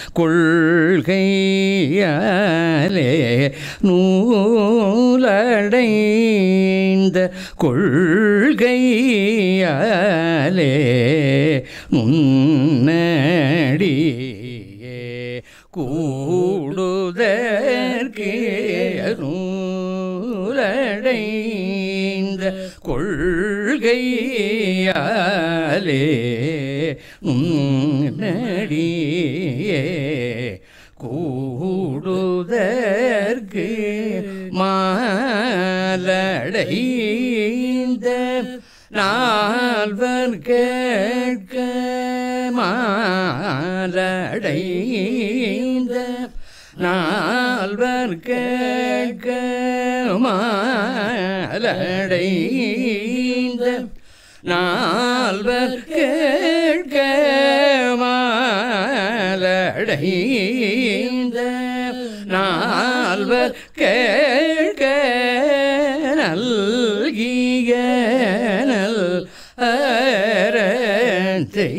கொள்கையாலே நூலடைந்த கொள்கையாலே முன்னடியே கூடுதற்கே நூலடைந்த கொள்கையாலே முன்னடியே கூடுதற்கு மாலடைந்த நால்வர் கேட்க மாலடைந்த நால்வர் கேட்க மாலடைந்த நால்வர் கேட்க மாலடைந்த நால்வர் கேட்க நல்கிய நல் அரத்தை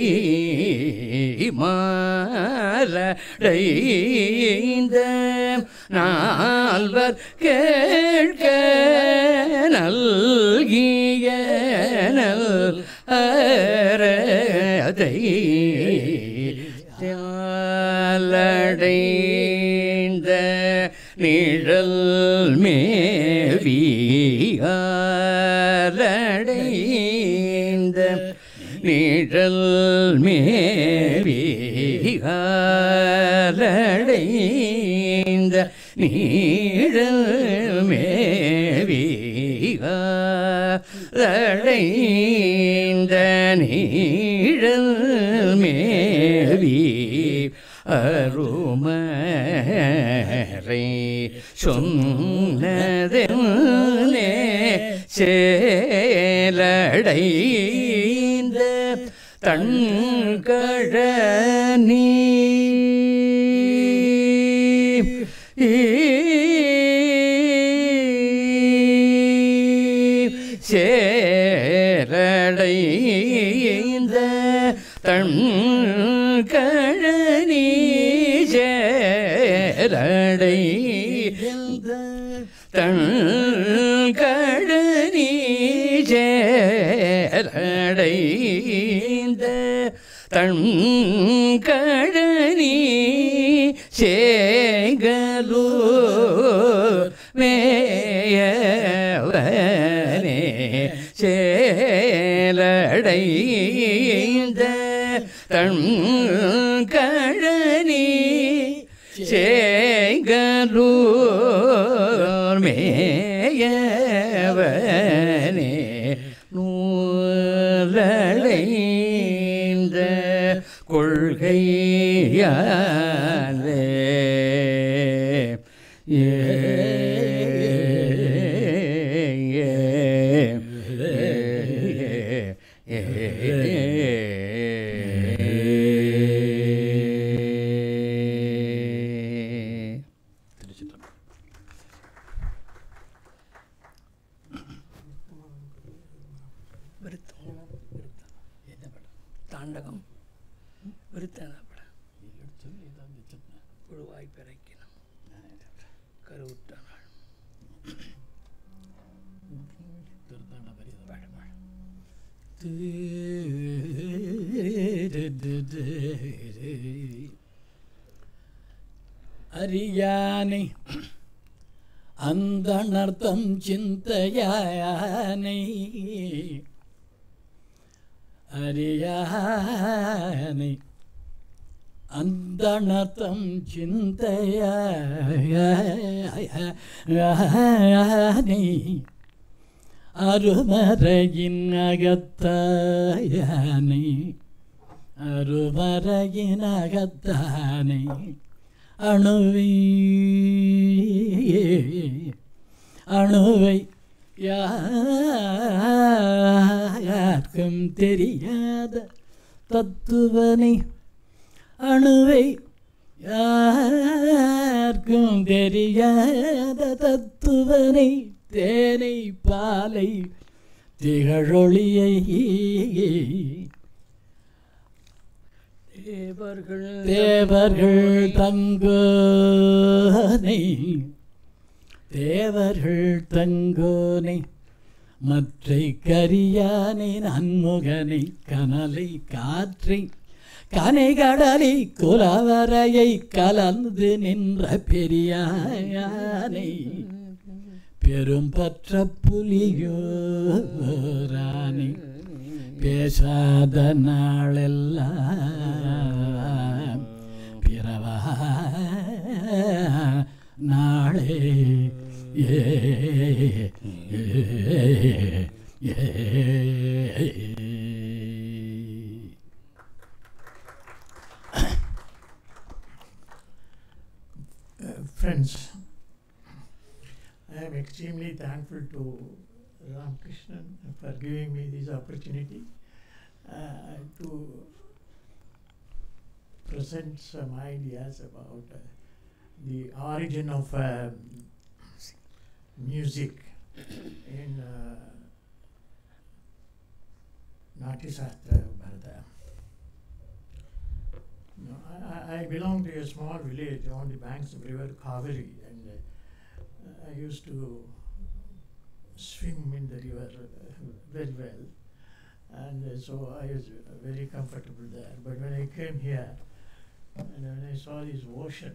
மாலடைந்த நால்வர் கேட்க நல்கிய நல் அரதை அடைந்த நிழல் மேவியாலடைந்த நிழல் மேவியாலடைந்த நீழல் மேவியாலடைந்த நீழல் மேவி அருமறை சொன்னதே சேலடைந்த தன்கழனி சேரடைந்த தன் கழனி சேரடை தன் கழனி சேரடைந்த தன் கழனி சேகலோ மேயவனே சேலடைந்த தன் கழனி சேகலூர் மேயவனே நூலடைந்த கொள்கையாலே ஏ தாண்டகம் விருத்தன படம் புழுவாய் பிறக்கினம் கருவுற்ற நாள் அறியானை அந்தணர்த்தம் சிந்தையானை அறியானை அந்தணர்த்தம் சிந்தையானை அருமறையின் அகத்தாயானை அருமறையின் அகத்தானை அணுவை அணுவை யாருக்கும் தெரியாத தத்துவனை அணுவை யாருக்கும் தெரியாத தத்துவனை தேனை பாலை திகழொளியை தேவர்கள் தேவர்கள் தங்கோனை தேவர்கள் தங்கோனை மற்றை கரியானை நன்முகனை கனலை காற்றை கனைகடலை குலவரையை கலந்து நின்ற பெரியானை பெரும் பற்ற புலியோரானை பேசாத நாளெல்லாம் பிறவா நாளே ஏ ஏ, ஏ, ஏ. Uh, friends, I am extremely thankful to Ramakrishnan for giving me this opportunity uh, to present some ideas about uh, the origin of um, music in uh, Natyasastra Bharata. No, I, I- I belong to a small village on the banks of river Kaveri and uh, I used to swim in the river uh, very well and uh, so I was uh, very comfortable there. But when I came here and when I saw this ocean,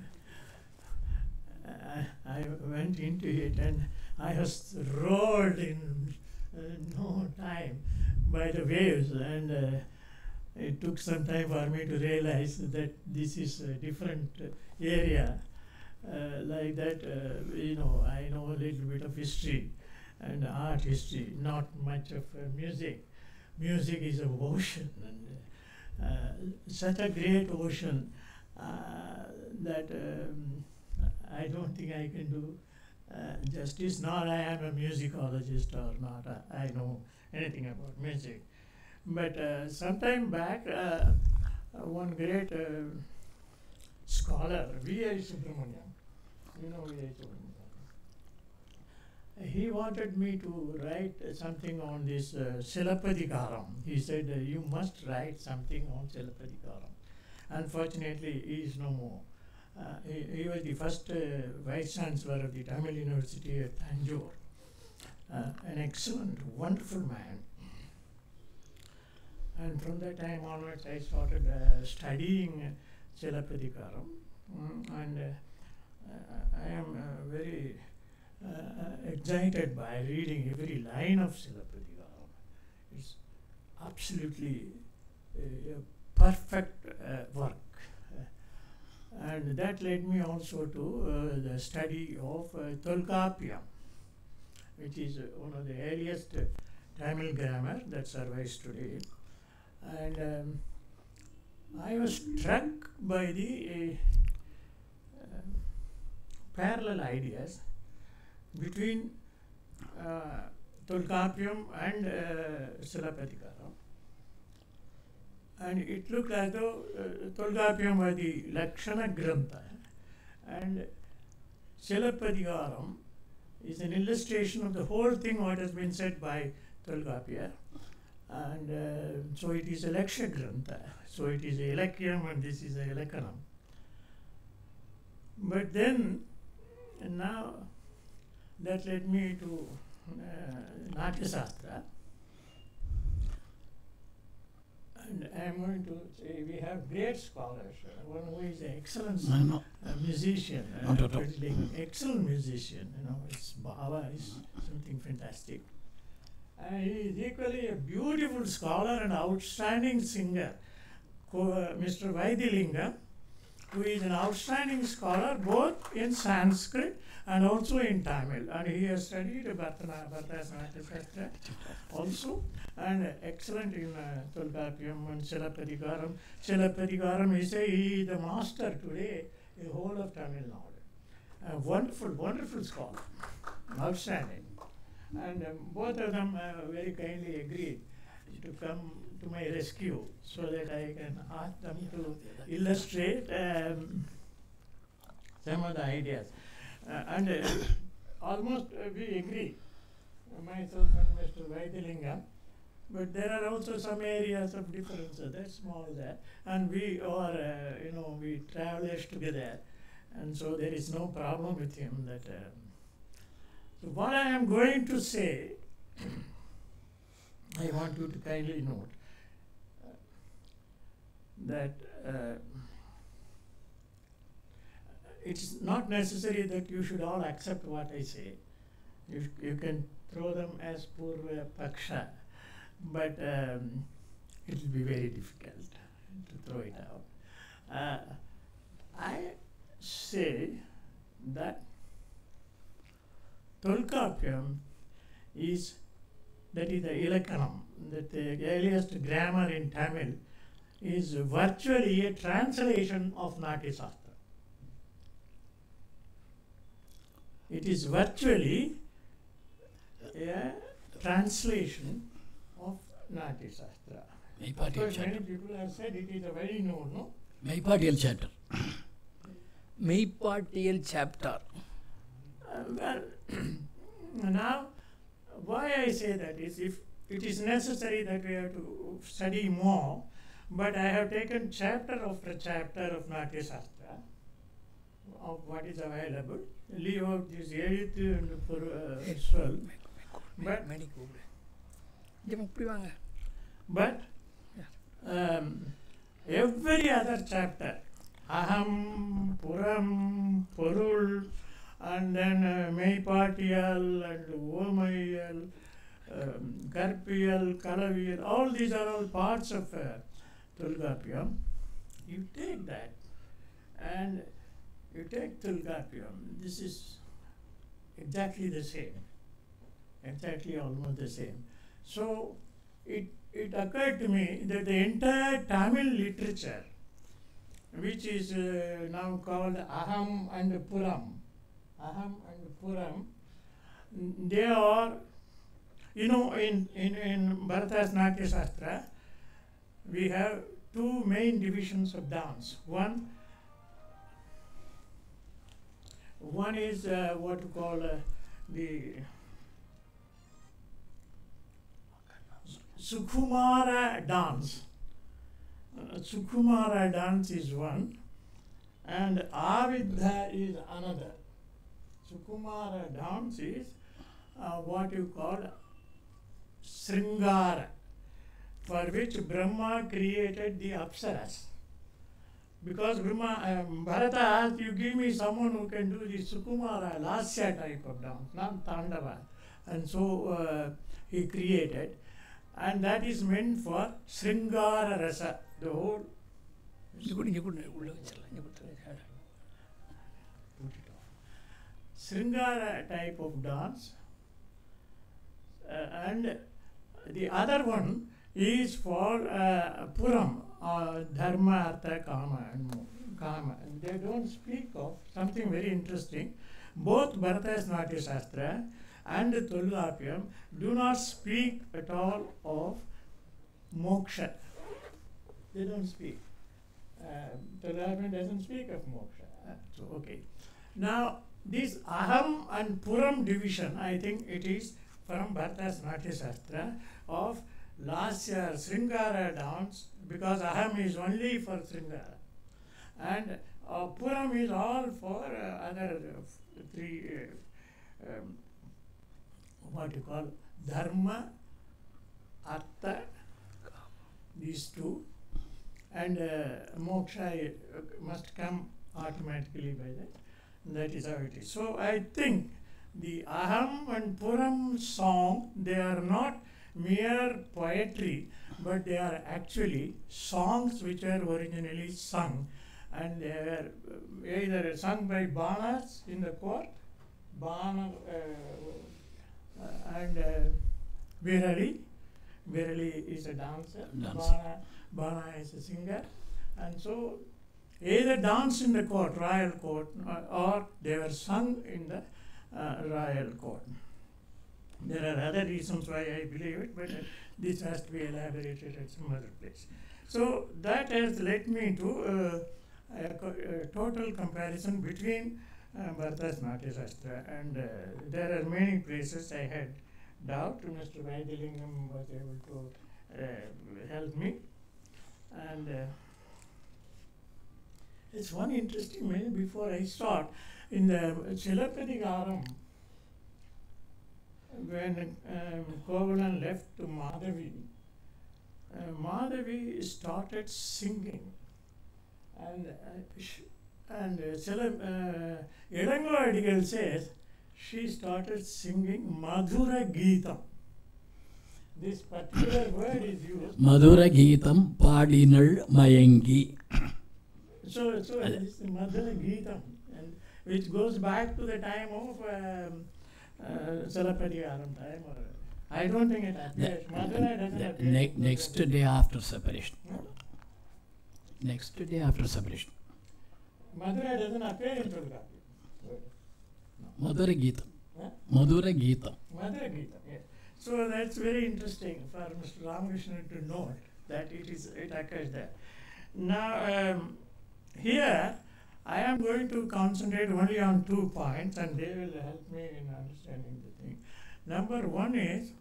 I, I went into it and I was rolled in uh, no time by the waves and uh, it took some time for me to realize that this is a different uh, area. Uh, like that, uh, you know, I know a little bit of history and art history, not much of uh, music. Music is an ocean, and uh, such a great ocean uh, that um, I don't think I can do uh, justice. Nor I am a musicologist, or not uh, I know anything about music. But uh, some time back, uh, uh, one great uh, scholar, V.I. Subramaniam, you know V.I. Subramaniam, he wanted me to write uh, something on this uh, Silapadikaram. He said, uh, You must write something on Silapadikaram. Unfortunately, he is no more. Uh, he, he was the first uh, vice chancellor of the Tamil University at Tanjore. Uh, an excellent, wonderful man. And from that time onwards, I started uh, studying Silapadikaram. Mm, and uh, uh, I am uh, very uh, uh, excited by reading every line of Silapadikaram. It's absolutely uh, a perfect uh, work. Uh, and that led me also to uh, the study of uh, Tolkappiyam, which is uh, one of the earliest uh, Tamil grammar that survives today. And um, I was struck by the uh, uh, parallel ideas between uh, Tolkappiyam and uh, Silapadikaram. And it looked as though uh, Tolkappiyam was the Lakshana Grantha and Silapadikaram is an illustration of the whole thing what has been said by Tolkappia. And uh, so it is a Laksha Grantha. So it is a Ilakyam and this is a Ilakanam. But then, and now that led me to uh, Natyasastra. And I am going to say we have great scholars. Uh, one who is an excellent I know. uh, musician, uh, No, no, no. Fredling, excellent musician. You know, his bhava is something fantastic. And he is equally a beautiful scholar and outstanding singer. Co- uh, Mr. Vaidilingam, who is an outstanding scholar both in Sanskrit and also in Tamil. And he has studied Bhartana, Bhartasanathya Shastra also and excellent in uh, Tolkappiyam and Silapadikaram. Silapadikaram is a, he is the master today in the whole of Tamil Nadu. A wonderful, wonderful scholar, outstanding. And um, both of them uh, very kindly agreed to come to my rescue so that I can ask them to illustrate um, some of the ideas. Uh, and uh, almost uh, we agree, myself and Mr. Vaidilingam, but there are also some areas of differences. That's small there, and we are, uh, you know, we travelers together, and so there is no problem with him. That um, so what I am going to say, I want you to kindly note uh, that. Uh, it's not necessary that you should all accept what I say. You, you can throw them as Purva Paksha, but um, it will be very difficult to throw it out. Uh, I say that Tolkappiyam is, that is the Ilakanam, that the earliest grammar in Tamil, is virtually a translation of Nati Shastra. It is virtually a translation of Nati Shastra. Of மெய்ப்பாட்டியல் course, many chapter people have said it is a very known, no? மெய்ப்பாட்டியல் chapter மெய்ப்பாட்டியல் chapter Uh, well, now, why I say that is if it is necessary that we have to study more, but I have taken chapter after chapter of Natya Shastra of what is available, leave out this eighth and for uh, twelve. But மேடி கூப்பிடு இங்க இப்படி வாங்க But um, every other chapter, Aham, Puram, Purul, and then uh, Meipatiyal and Omayal, um, Karpiyal, Kalaviyal, all these are all parts of uh, Tulgapiyam. You take that and you take Tulgapiyam. This is exactly the same, exactly almost the same. So it, it occurred to me that the entire Tamil literature, which is uh, now called Aham and Puram, Aham and Puram, n- they are, you know, in, in, in Bharata's Natya Shastra, we have two main divisions of dance. One, one is uh, what you call uh, the Sukumara dance. Uh, Sukumara dance is one, and Avidha is another. Sukumara dance is uh, what you call Sringara, for which Brahma created the Apsaras. Because Brahma, um, Bharata asked, you give me someone who can do the Sukumara, Lasya type of dance, not Tandava. And so uh, he created and that is meant for Sringara Rasa, the whole. இங்கே கூட இங்கே கூட உள்ள வச்சிடலாம் இங்கே கொடுத்துருங்க Put it off. Sringara type of dance, uh, and the other one is for uh, Puram, uh, Dharma, Artha, Kama, and Mo- Kama. And they don't speak of something very interesting. Both Bharata's Natya Shastra and Tolgapiyam do not speak at all of moksha. They don't speak. Uh, Tolgapiyam doesn't speak of moksha. Uh, so, okay. Now, this Aham and Puram division, I think it is from Bharata's Natya Shastra of Lasya Sringara dance because Aham is only for Sringara. And uh, Puram is all for uh, other uh, f- three, uh, um, what you call Dharma, Artha, these two, and uh, Moksha uh, must come automatically by that. That is how it is. So I think the Aham and Puram song, they are not mere poetry, but they are actually songs which were originally sung, and they were uh, either sung by Banas in the court, Bana uh, uh, and uh, Virali. Virali is a dancer, Dancer. Bana, Bana is a singer, and so either dance in the court, royal court, or, or they were sung in the uh, royal court. There are other reasons why I believe it, but uh, this has to be elaborated at some other place. So that has led me to uh, a, co- a total comparison between uh, Bharata's Natya Shastra and uh, there are many places I had doubt, Mr. Vaidilingam was able to uh, help me. And uh, it's one interesting minute before I start. In the Silapadikaram, when um, Kovalan left to Madhavi, uh, Madhavi started singing. And, uh, sh- and uh, Sila, uh, Irango Adigal says she started singing Madhura Geetam. This particular word is used. மதுர கீதம் பாடினள் மயங்கி So, so this Madhura Geetam, and which goes back to the time of um, uh, Salapadigaram time. Or, I don't think it appears. Madhura doesn't appear. Ne- in next the- day after separation No, next day after separation Madhura doesn't appear in Tulgapur. மதுர கீதம் Huh? மதுர கீதம் Madhura Gita, yes. So that's very interesting for Mr. Ramakrishna to note that it is it occurs there. Now um, here I am going to concentrate only on two points and they will help me in understanding the thing. Number one is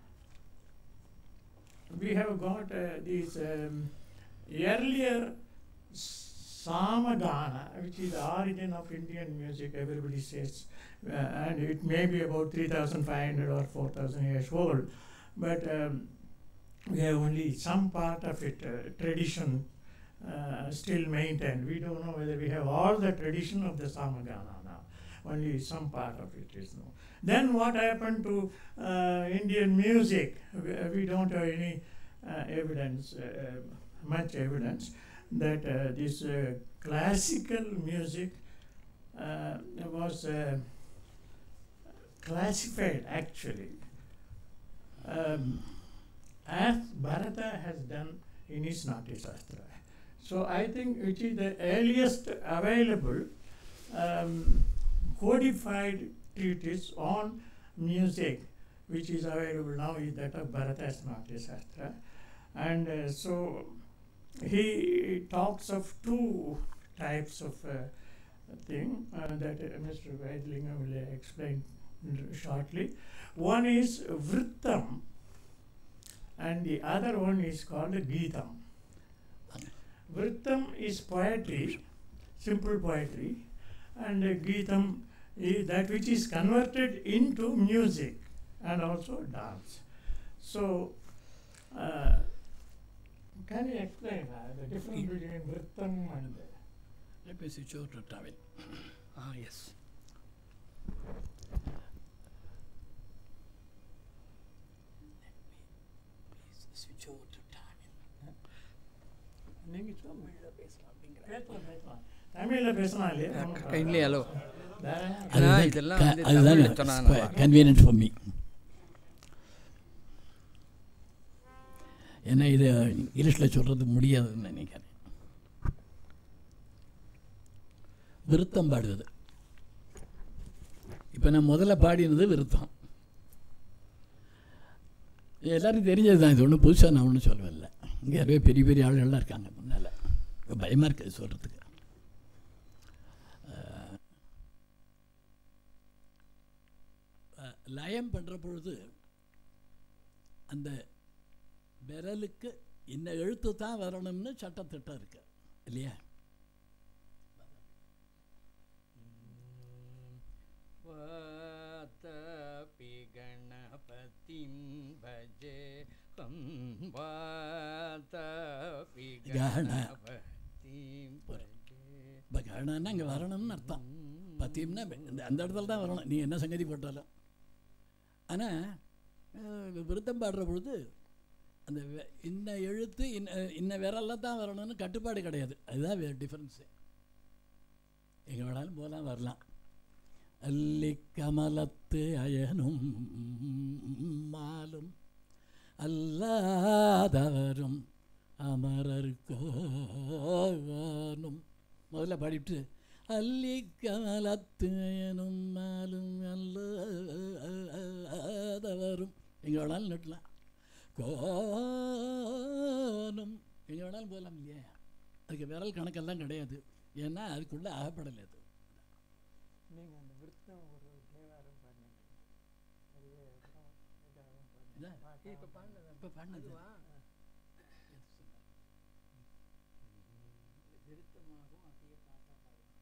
we have got uh, these um, earlier Samagana, which is the origin of Indian music, everybody says uh, and it may be about 3,500 or 4,000 years old, but um, we have only some part of it, uh, tradition uh, still maintained. We don't know whether we have all the tradition of the Samagana now, only some part of it is known. Then what happened to uh, Indian music? We, we don't have any uh, evidence, uh, much evidence, that uh, this uh, classical music uh, was uh, classified actually um, as Bharata has done in his Natya Shastra. So I think which is the earliest available um, codified treatise on music which is available now is that of Bharata's Natya Shastra. And uh, so he talks of two types of uh, thing uh, that uh, Mr. Vaidlinga will uh, explain shortly. One is Vrittam and the other one is called Geetam. Vrittam is poetry, simple poetry, and uh, Geetam is that which is converted into music and also dance. So, uh, can you explain uh, the difference between Vrittam and uh, Let me switch over to Tamil. Ah, yes. Please switch over to Tamil. நீங்க தமிழ்ல பேசலாம் அப்படிங்கிற பேசலாம் பேசலாம் தமிழில் பேசலாம் இல்லையா ஒண்ணும் கைண்ட்லி ஹலோ வேற ஆனா, இதெல்லாம் க- வந்து அதுதான் தமிழ்ல சொன்னா நல்லா இருக்கும். கன்வீனியன்ட் ஃபார் மீ ஏன்னா இது இங்கிலீஷில் சொல்கிறது முடியாதுன்னு நினைக்கிறேன் விருத்தம் பாடுவது இப்போ நான் முதல்ல பாடினது விருத்தம் எல்லாருக்கும் தெரிஞ்சது தான் இது ஒன்றும் புதுசாக நான் ஒன்றும் சொல்லவில்லை இங்கே நிறைய பெரிய பெரிய ஆளுகள்லாம் இருக்காங்க முன்னால் பயமாக இருக்குது சொல்கிறதுக்கு லயம் பண்ணுற பொழுது அந்த விரலுக்கு இந்த எழுத்து தான் வரணும்னு சட்டத்திட்டம் இருக்கு இல்லையா वातापि गणपतिं भजे तं वातापि गण- गणपतिं भजे இப்போ கரணன்னா இங்கே வரணும்னு அர்த்தம் பத்தியம்னா இந்த- அந்த இடத்துல தான் வரணும் நீ என்ன சங்கதி போட்டாலும் ஆனால் விருத்தம் பாடுற பொழுது அந்த வெ- இன்ன எழுத்து இன்ன இன்ன விரலில் தான் வரணும்னு கட்டுப்பாடு கிடையாது அதுதான் டிஃப்ரென்ஸு எங்கே வேணாலும் போகலாம் வரலாம் அல்லி கமலத்து அயனும் மாலும் அல்லாதவரும் அமரர்கோனும் முதல்ல பாடிவிட்டு அல்லி கமலத்து அயனும் மாலும் அல்லாதவரும் எங்கே வேணாலும் நட்டலாம் கோனும் எங்கே வேணாலும் போகலாம் இல்லையா அதுக்கு விரல் கணக்கெல்லாம் கிடையாது ஏன்னா அதுக்குள்ளே அகப்படலை அது நீங்க அந்த விருத்தம் ஒரு தேவாரம் பாருங்க நிறைய இடம் இது இப்போ பாடினது இப்போ பாடினது அதுவா? விருத்தமாகவும் அப்படியே பாட்டா பாடுவாங்க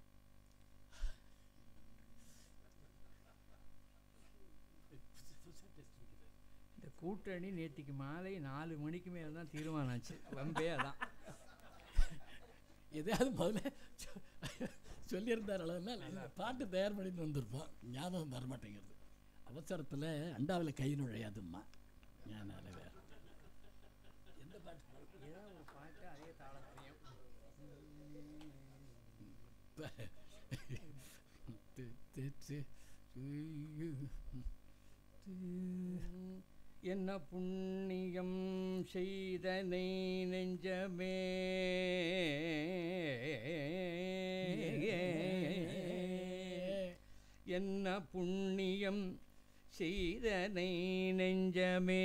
புதுசா டெஸ்ட் வைக்கிறது இந்த கூட்டணி நேத்திக்கு மாலை நாலு மணிக்கு மேலே தான் தீர்மானம் ஆச்சு வம்பே அதான் எதையாவது முதல்ல சொ- சொல்லியிருந்தார் அளவுனா பாட்டு தயார் பண்ணிட்டு வந்திருப்போம் ஞாபகம் வர மாட்டேங்கிறது அவசரத்தில் அண்டாவில் கை நுழையாதும்மா ஞானால வேற எந்த பாட்டு பாடுறது? ஏதாவது ஒரு பாட்டு அதே தாளத்தையும் தி- தி- தி- தி- என்ன புண்ணியம் செய்தனை நெஞ்சமே என்ன புண்ணியம் செய்தனை நெஞ்சமே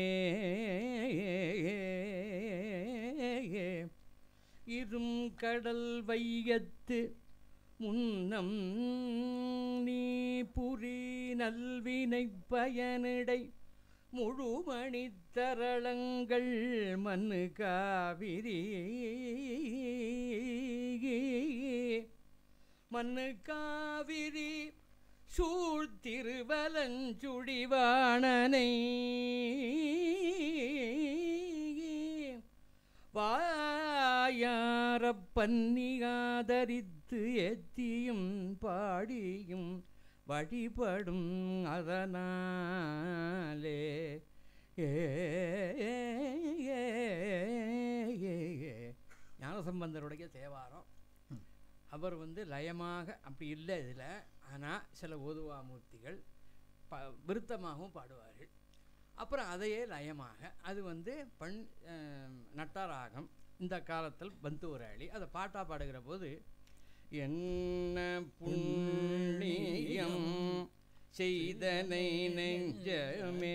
இரும் கடல் வையத்து முன்னம் நீ புரி நல்வினை பயனிடை முழுமணித்தரளங்கள் மண்ணு காவிரி மண்ணு காவிரி சூழ்த்திருவலஞ்சுடிவாணனை வாயாரப் பன்னி ஆதரித்து ஏத்தியும் பாடியும் வழிபடும் அதனாலே ஏ ஞானசம்பந்தருடைய தேவாரம் அவர் வந்து லயமாக அப்படி இல்லை இதில் ஆனால் சில ஓதுவாமூர்த்திகள் ப விருத்தமாகவும் பாடுவார்கள் அப்புறம் அதையே லயமாக அது வந்து பண் அஹ், நட்டாராகம் இந்த காலத்தில் பந்துவராளி அதை பாட்டாக பாடுகிற போது என்ன புண்ணியம் செய்தனை நெஞ்சமே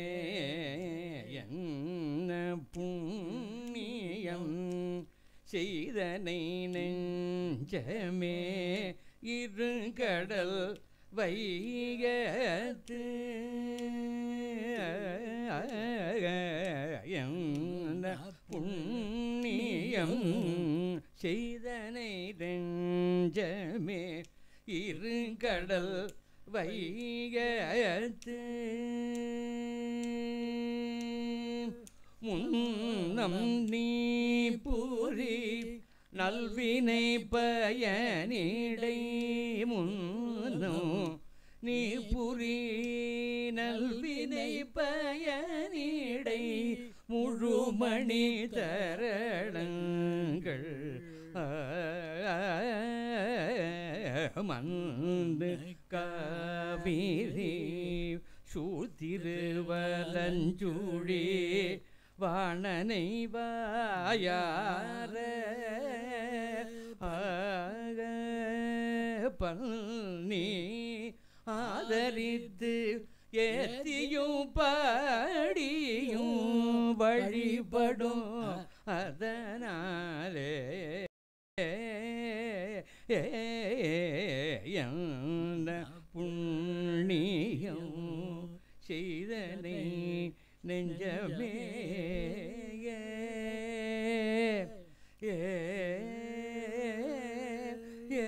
என்ன புண்ணியம் செய்தனை நெஞ்சமே இருங்கடல் வைகத்து என்ன புண்ணியம் செய்தனை நெஞ்சமே இருங்கடல் வைகத்து முன்னம் நீ பூரி நல்வினை பயனிடை முன்னும் நீ புரி நல்வினை பயனிடை முழுமணி தரணங்கள் மந்து காவிரி சூத்திருவலஞ்சுழி வாணனை வாயார ஆக பன்னி ஆதரித்து ஏத்தியும் பாடியும் வழிபடும் அதனாலே என்ன புண்ணியம் செய்தனை நெஞ்சமே ஏ ஏ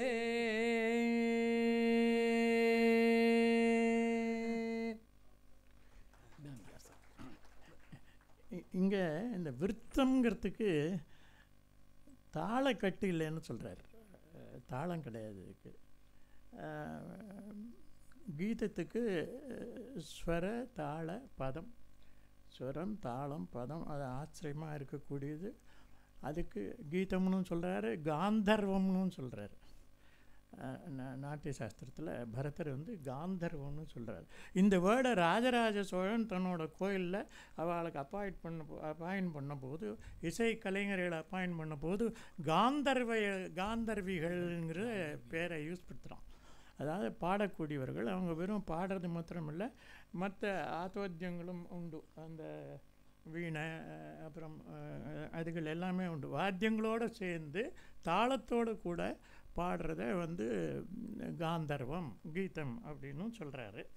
இதான் வித்தியாசம். இங்கே இந்த விருத்தம்ங்கிறதுக்கு தாளக்கட்டு இல்லைன்னு சொல்கிறார் தாளம் கிடையாது இதுக்கு அஹ், கீதத்துக்கு அஹ், ஸ்வர தாள பதம் ஸ்வரம் தாளம் பதம் அது ஆச்சரியமாக இருக்கக்கூடியது அதுக்கு கீதம்னு சொல்கிறாரு காந்தர்வம்னு சொல்கிறாரு நாட்டிய சாஸ்திரத்தில் பரதர் வந்து காந்தர்வம்னு சொல்கிறார் இந்த வேர்டை ராஜராஜ சோழன் தன்னோட கோயிலில் அவளுக்கு அப்பாயிண்ட் பண்ண அப்பாயிண்ட் பண்ண போது இசை கலைஞர்களை அப்பாயிண்ட் பண்ண போது காந்தர்வ காந்தர்விகள்ங்கிற பேரை யூஸ் படுத்துகிறான் அதாவது பாடக்கூடியவர்கள் அவங்க வெறும் பாடுறது மாத்திரம் இல்லை மற்ற ஆத்தோத்தியங்களும் உண்டு அந்த வீணை அஹ், அப்புறம் அஹ், அதுகள் எல்லாமே உண்டு வாத்தியங்களோடு சேர்ந்து தாளத்தோடு கூட பாடுறத வந்து ம், காந்தர்வம் கீதம் அப்படின்னும் சொல்கிறாரு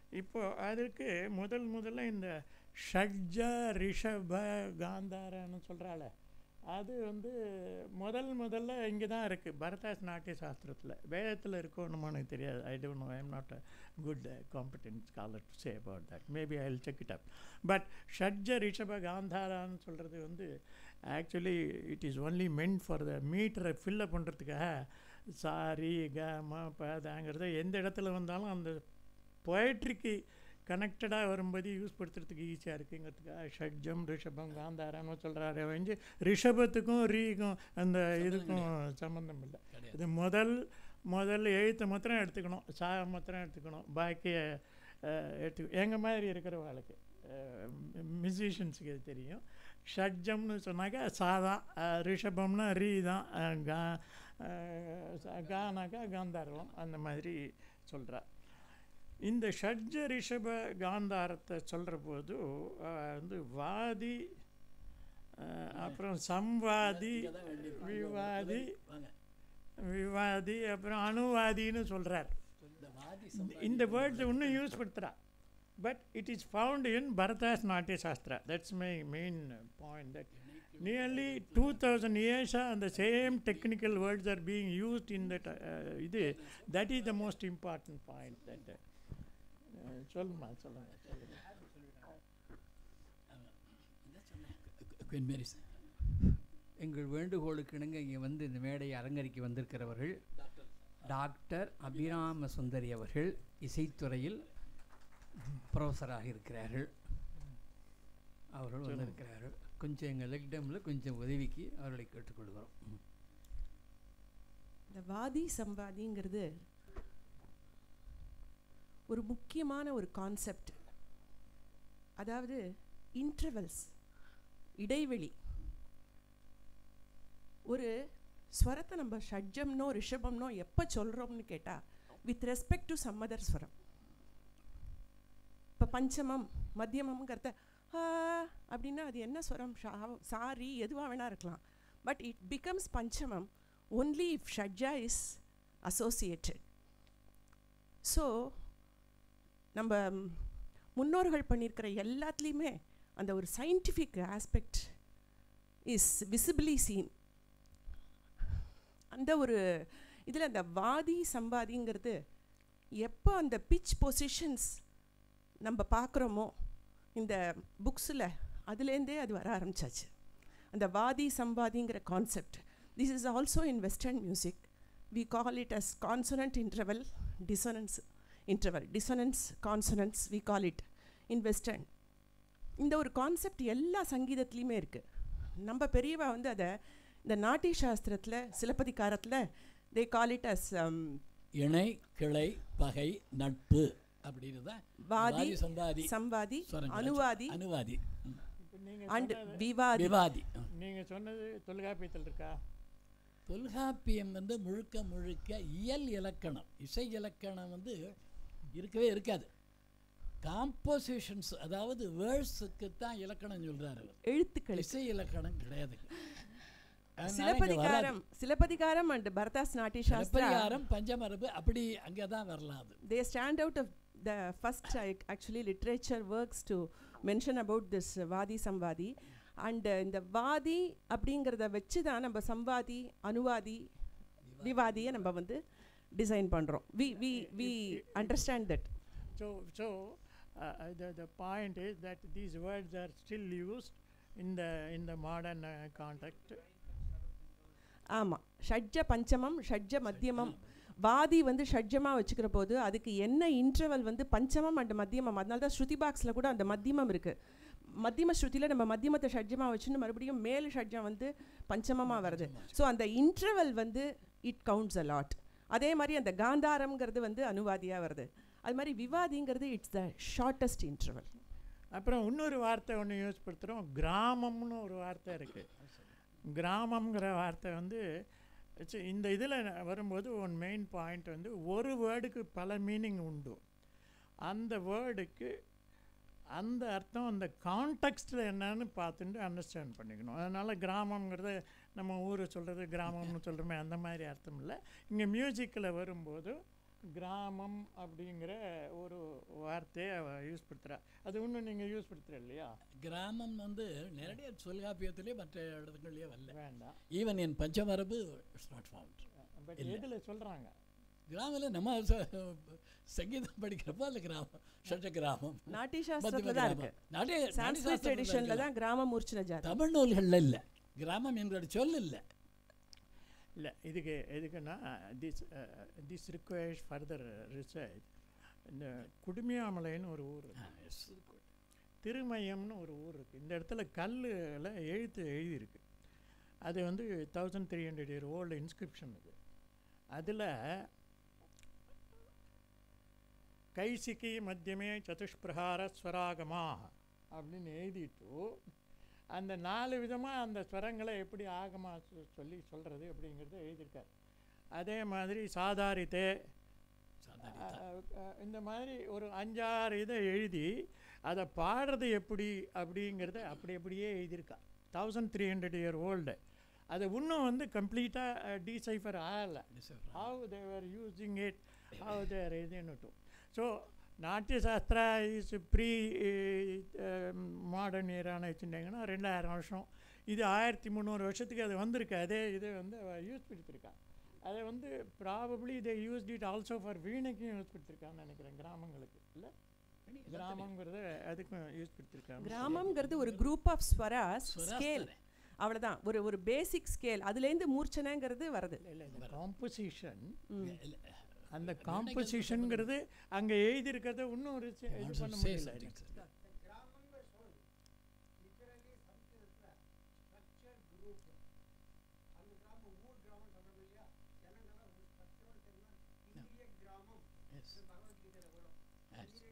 இப்போ அதுக்கு முதல் முதல்ல இந்த ஷட்ஜ ரிஷப காந்தாரன்னு சொல்கிறாள் அது வந்து முதல் முதல்ல இங்கே தான் இருக்குது பரதாஸ் நாட்டிய சாஸ்திரத்தில் வேதத்தில் இருக்கணுமோ எனக்கு தெரியாது I don't know I am not a good competent scholar to say about that maybe I will check it up but ஷட்ஜ ரிஷப காந்தாரான்னு சொல்கிறது வந்து actually it is only meant for the மீட்டரை ஃபில்லப் பண்ணுறதுக்காக சாரி க ம ப தாங்கிறத எந்த இடத்துல வந்தாலும் அந்த பொயட்ரிக்கு கனெக்டடாக வரும்போது யூஸ் படுத்துறதுக்கு ஈஸியாக இருக்குங்கிறதுக்காக ஷட்ஜம் ரிஷபம் காந்தாரான்னு சொல்கிறாரு வந்து ரிஷபத்துக்கும் ரீக்கும் அந்த இதுக்கும் சம்மந்தம் இல்லை கிடையாது இது முதல் முதல் எழுத்தை மாத்திரம் எடுத்துக்கணும் சா மாத்திரம் எடுத்துக்கணும் பாக்கிய அஹ், எடுத்து எங்கள் மாதிரி இருக்கிறவங்களுக்கு மியூசிஷியன்ஸுக்கு இது தெரியும் ஷட்ஜம்னு சொன்னாக்கா சாதா அஹ், ரிஷபம்னா ரீ தான் அஹ், கா அஹ், ச- கானாக்கா காந்தாரம் அந்த மாதிரி சொல்கிறா இந்த ஷட்ஜ ரிஷப காந்தாரத்தை சொல்கிற போது அஹ், வந்து வாதி அஹ், அப்புறம் சம்வாதி இங்க தான் வேண்டியிருப்பாங்க. விவாதி வாங்க விவாதி அப்புறம் அணுவாதின்னு சொல்கிறார் இந்த வாதி இந்த வேர்ட்ஸ் இன்னும் யூஸ் படுத்துகிறா but it is found in Bharata's Natya Shastra that's my main point that nearly two thousand இயர்ஸாக அந்த same technical words are being used in that இது that is the most important point that சொல்லுமா சொல்லுங்க சொல்லுங்க குயின் மேரிஸ் எங்கள் வேண்டுகோளுக்கு இணங்க இங்கே வந்து இந்த மேடையை அலங்கரிக்க வந்திருக்கிறவர்கள் டாக்டர் அபிராம சுந்தரி அவர்கள் இசைத்துறையில் ப்ரொஃபஸராக இருக்கிறார்கள் அவர்கள் வந்திருக்கிறார்கள் கொஞ்சம் எங்கள் லெக்டமில் கொஞ்சம் உதவிக்கு அவர்களை கேட்டுக்கொள்கிறோம் ம். இந்த வாதி சம்வாதிங்கிறது ஒரு முக்கியமான ஒரு கான்செப்ட் அதாவது இன்டர்வல்ஸ் இடைவெளி ஒரு ஸ்வரத்தை நம்ம ஷட்ஜம்னோ ரிஷபம்னோ எப்போ சொல்கிறோம்னு கேட்டால் with respect to some other swaram இப்போ பஞ்சமம் மத்தியமம்ங்கிறத ஆ அப்படின்னா அது என்ன ஸ்வரம் ஷா சாரி எதுவாக வேணா இருக்கலாம் but it becomes panchamam only if shadja is associated so நம்ம ம், முன்னோர்கள் பண்ணியிருக்கிற எல்லாத்துலேயுமே அந்த ஒரு scientific aspect is visibly seen அந்த ஒரு இதில் அந்த வாதி சம்பாதிங்கிறது எப்போ அந்த பிச் பொசிஷன்ஸ் நம்ம பார்க்குறோமோ இந்த புக்ஸில் அதுலேருந்தே அது வர ஆரம்பிச்சாச்சு அந்த வாதி சம்பாதிங்கிற concept this is also in western music we call it as consonant interval dissonance interval dissonance consonance we call it in western இந்த ஒரு கான்செப்ட் எல்லா சங்கீதத்துலேயுமே இருக்குது நம்ம பெரியவா வந்து அதை இந்த நாட்டிய சாஸ்திரத்தில் சிலப்பதிகாரத்தில் தே கால் இட் அஸ் இணை கிளை பகை நட்பு அப்படின்னு தான் வாதி சந்தாதி சம்வாதி ஸ்வரங்கள். அனுவாதி அனுவாதி ம். இப்போ நீங்கள் அண்ட் விவாதி விவாதி ம். நீங்கள் சொன்னது தொல்காப்பியத்தில் இருக்கா தொல்காப்பியம் வந்து முழுக்க முழுக்க இயல் இலக்கணம் இசை இலக்கணம் வந்து இருக்கவே இருக்காது காம்போசிஷன்ஸ் அதாவது வேர்ட்ஸுக்கு தான் இலக்கணம் சொல்றாரு அவர். எழுத்துக்கள் இசை இலக்கணம் கிடையாது அதனால இங்க வராது. சிலப்பதிகாரம் சிலப்பதிகாரம் அண்ட் பரதாஸ் நாட்டிய சாஸ்திரா சிலப்பதிகாரம் பஞ்சமரபு அப்படி அங்கே தான் வரலாம் அது they stand out of the first uh, actually literature works to mention about this uh, வாதி சம்வாதி அண்ட் இந்த வாதி அப்படிங்கிறத வச்சு தான் நம்ம சம்வாதி அனுவாதி விவாதியை நம்ம வந்து டிசைன் பண்ணுறோம் we we we understand that So, so uh, uh, the, the point is that these words are still used in the in the modern uh, context. ஆமாம் ஷட்ஜ பஞ்சமம் ஷட்ஜ மத்தியமம் வாதி வந்து ஷட்ஜமாக வச்சுக்கிற போது அதுக்கு என்ன இன்டர்வல் வந்து பஞ்சமம் அண்ட் மத்தியமம் அதனால தான் ஸ்ருதி பாக்ஸில் கூட அந்த மத்தியமம் இருக்குது மத்தியம ஸ்ருதியில் நம்ம மத்தியமத்தை ஷட்ஜமாக வச்சுன்னு மறுபடியும் மேல் ஷட்ஜம் வந்து பஞ்சமமாக வருது ஸோ அந்த இன்டர்வல் வந்து இட் கவுண்ட்ஸ் அ லாட் அதே மாதிரி அந்த காந்தாரம்ங்கிறது வந்து அனுவாதியாக வருது அது மாதிரி விவாதிங்கிறது இட்ஸ் த ஷார்ட்டஸ்ட் இன்டர்வல் அப்புறம் இன்னொரு வார்த்தை ஒன்று யூஸ் படுத்துகிறோம் கிராமம்னு ஒரு வார்த்தை இருக்குது கிராமம்ங்கிற வார்த்தை வந்து ச்ச, இந்த இதில் வரும்போது ஒன் மெயின் பாயிண்ட் வந்து ஒரு வேர்டுக்கு பல மீனிங் உண்டு அந்த வேர்டுக்கு அந்த அர்த்தம் அந்த கான்டெக்ஸ்டில் என்னன்னு பார்த்துட்டு அண்டர்ஸ்டாண்ட் பண்ணிக்கணும் அதனால் கிராமம்ங்கிறத நம்ம ஊரை சொல்கிறது கிராமம்னு சொல்கிறோமே அந்த மாதிரி அர்த்தம் இல்லை இங்கே மியூசிக்கில் வரும்போது கிராமம் அப்படிங்கிற ஒரு வார்த்தையை அவ யூஸ் படுத்துறா அது ஒன்றும் நீங்கள் யூஸ் படுத்துற இல்லையா கிராமம் வந்து நேரடியாக தொல்காப்பியத்திலே மற்ற இடத்துக்குள்ளேயே வரல வேண்டாம் even in Panchamarabu it's not found but எதில் சொல்கிறாங்க கிராமில் நம்ம ச- சங்கீதம் படிக்கிறப்போ அந்த கிராமம் ஷட்ஜ கிராமம் நாட்டிய மத்திய சாஸ்திரத்துல தான் இருக்கு கிராமம் நாட்டிய நாட்டிய சான்ஸ்கிரிட் சாஸ்திரத்துல ட்ரெடிஷன்ல இருக்கலாம். தான் கிராம மூர்ச்சன ஜாதி தமிழ் நூல்களில் இல்லை கிராமம் என்கிற சொல் இல்லை இல்லை இதுக்கு எதுக்குன்னா this this requires further research இந்த குடுமியாமலைன்னு ஒரு ஊர் இருக்கு திருமயம்னு ஒரு ஊர் இருக்குது இந்த இடத்துல கல்லில் எழுத்து எழுதியிருக்கு அது வந்து thousand three hundred year old inscription இது அதில் கைசிகி மத்தியமே சதுஷ்பிரகார ஸ்வராகமா அப்படின்னு எழுதிட்டு அந்த நாலு விதமாக அந்த ஸ்வரங்களை எப்படி ஆகமா சொ- சொல்லி சொல்கிறது அப்படிங்கிறத எழுதியிருக்கார் அதே மாதிரி சாதாரித்தே சாதாரண அஹ், அஹ், இந்த மாதிரி ஒரு அஞ்சாறு இதை எழுதி அதை பாடுறது எப்படி அப்படிங்கிறத அப்படி அப்படியே எழுதியிருக்கா thousand three hundred year old அது இன்னும் வந்து கம்ப்ளீட்டாக டீசைஃபர் ஆகலை how they were using it, how they are using it. So, Natya Shastra is pre modern ஏரான வச்சுருந்தாங்கன்னா ரெண்டாயிரம் வருஷம் இது ஆயிரத்தி முந்நூறு வருஷத்துக்கு அது வந்திருக்கு அதே இது வந்து யூஸ் பண்ணியிருக்கா அதை வந்து ப்ராபப்ளி இதை யூஸ் இட் ஆல்சோ ஃபார் வீணைக்கும் யூஸ் பண்ணிருக்கான்னு நினைக்கிறேன் கிராமங்களுக்கு இல்லை கிராமங்கிறத அதுக்கும் யூஸ் பண்ணிருக்காங்க கிராமம்ங்கிறது ஒரு group of swaras swaras scale தானே. அவ்வளவுதான் ஒரு ஒரு பேசிக் ஸ்கேல் அதுலேருந்து மூர்ச்சனைங்கிறது வருது இல்லை இந்த காம்போசிஷன் ம். அந்த காம்போசிஷனுங்கிறது அங்கே எழுதியிருக்கிறத இன்னும் ஒரு சி- இது பண்ண say முடியல something, எனக்கு. sir. Yes. Yes.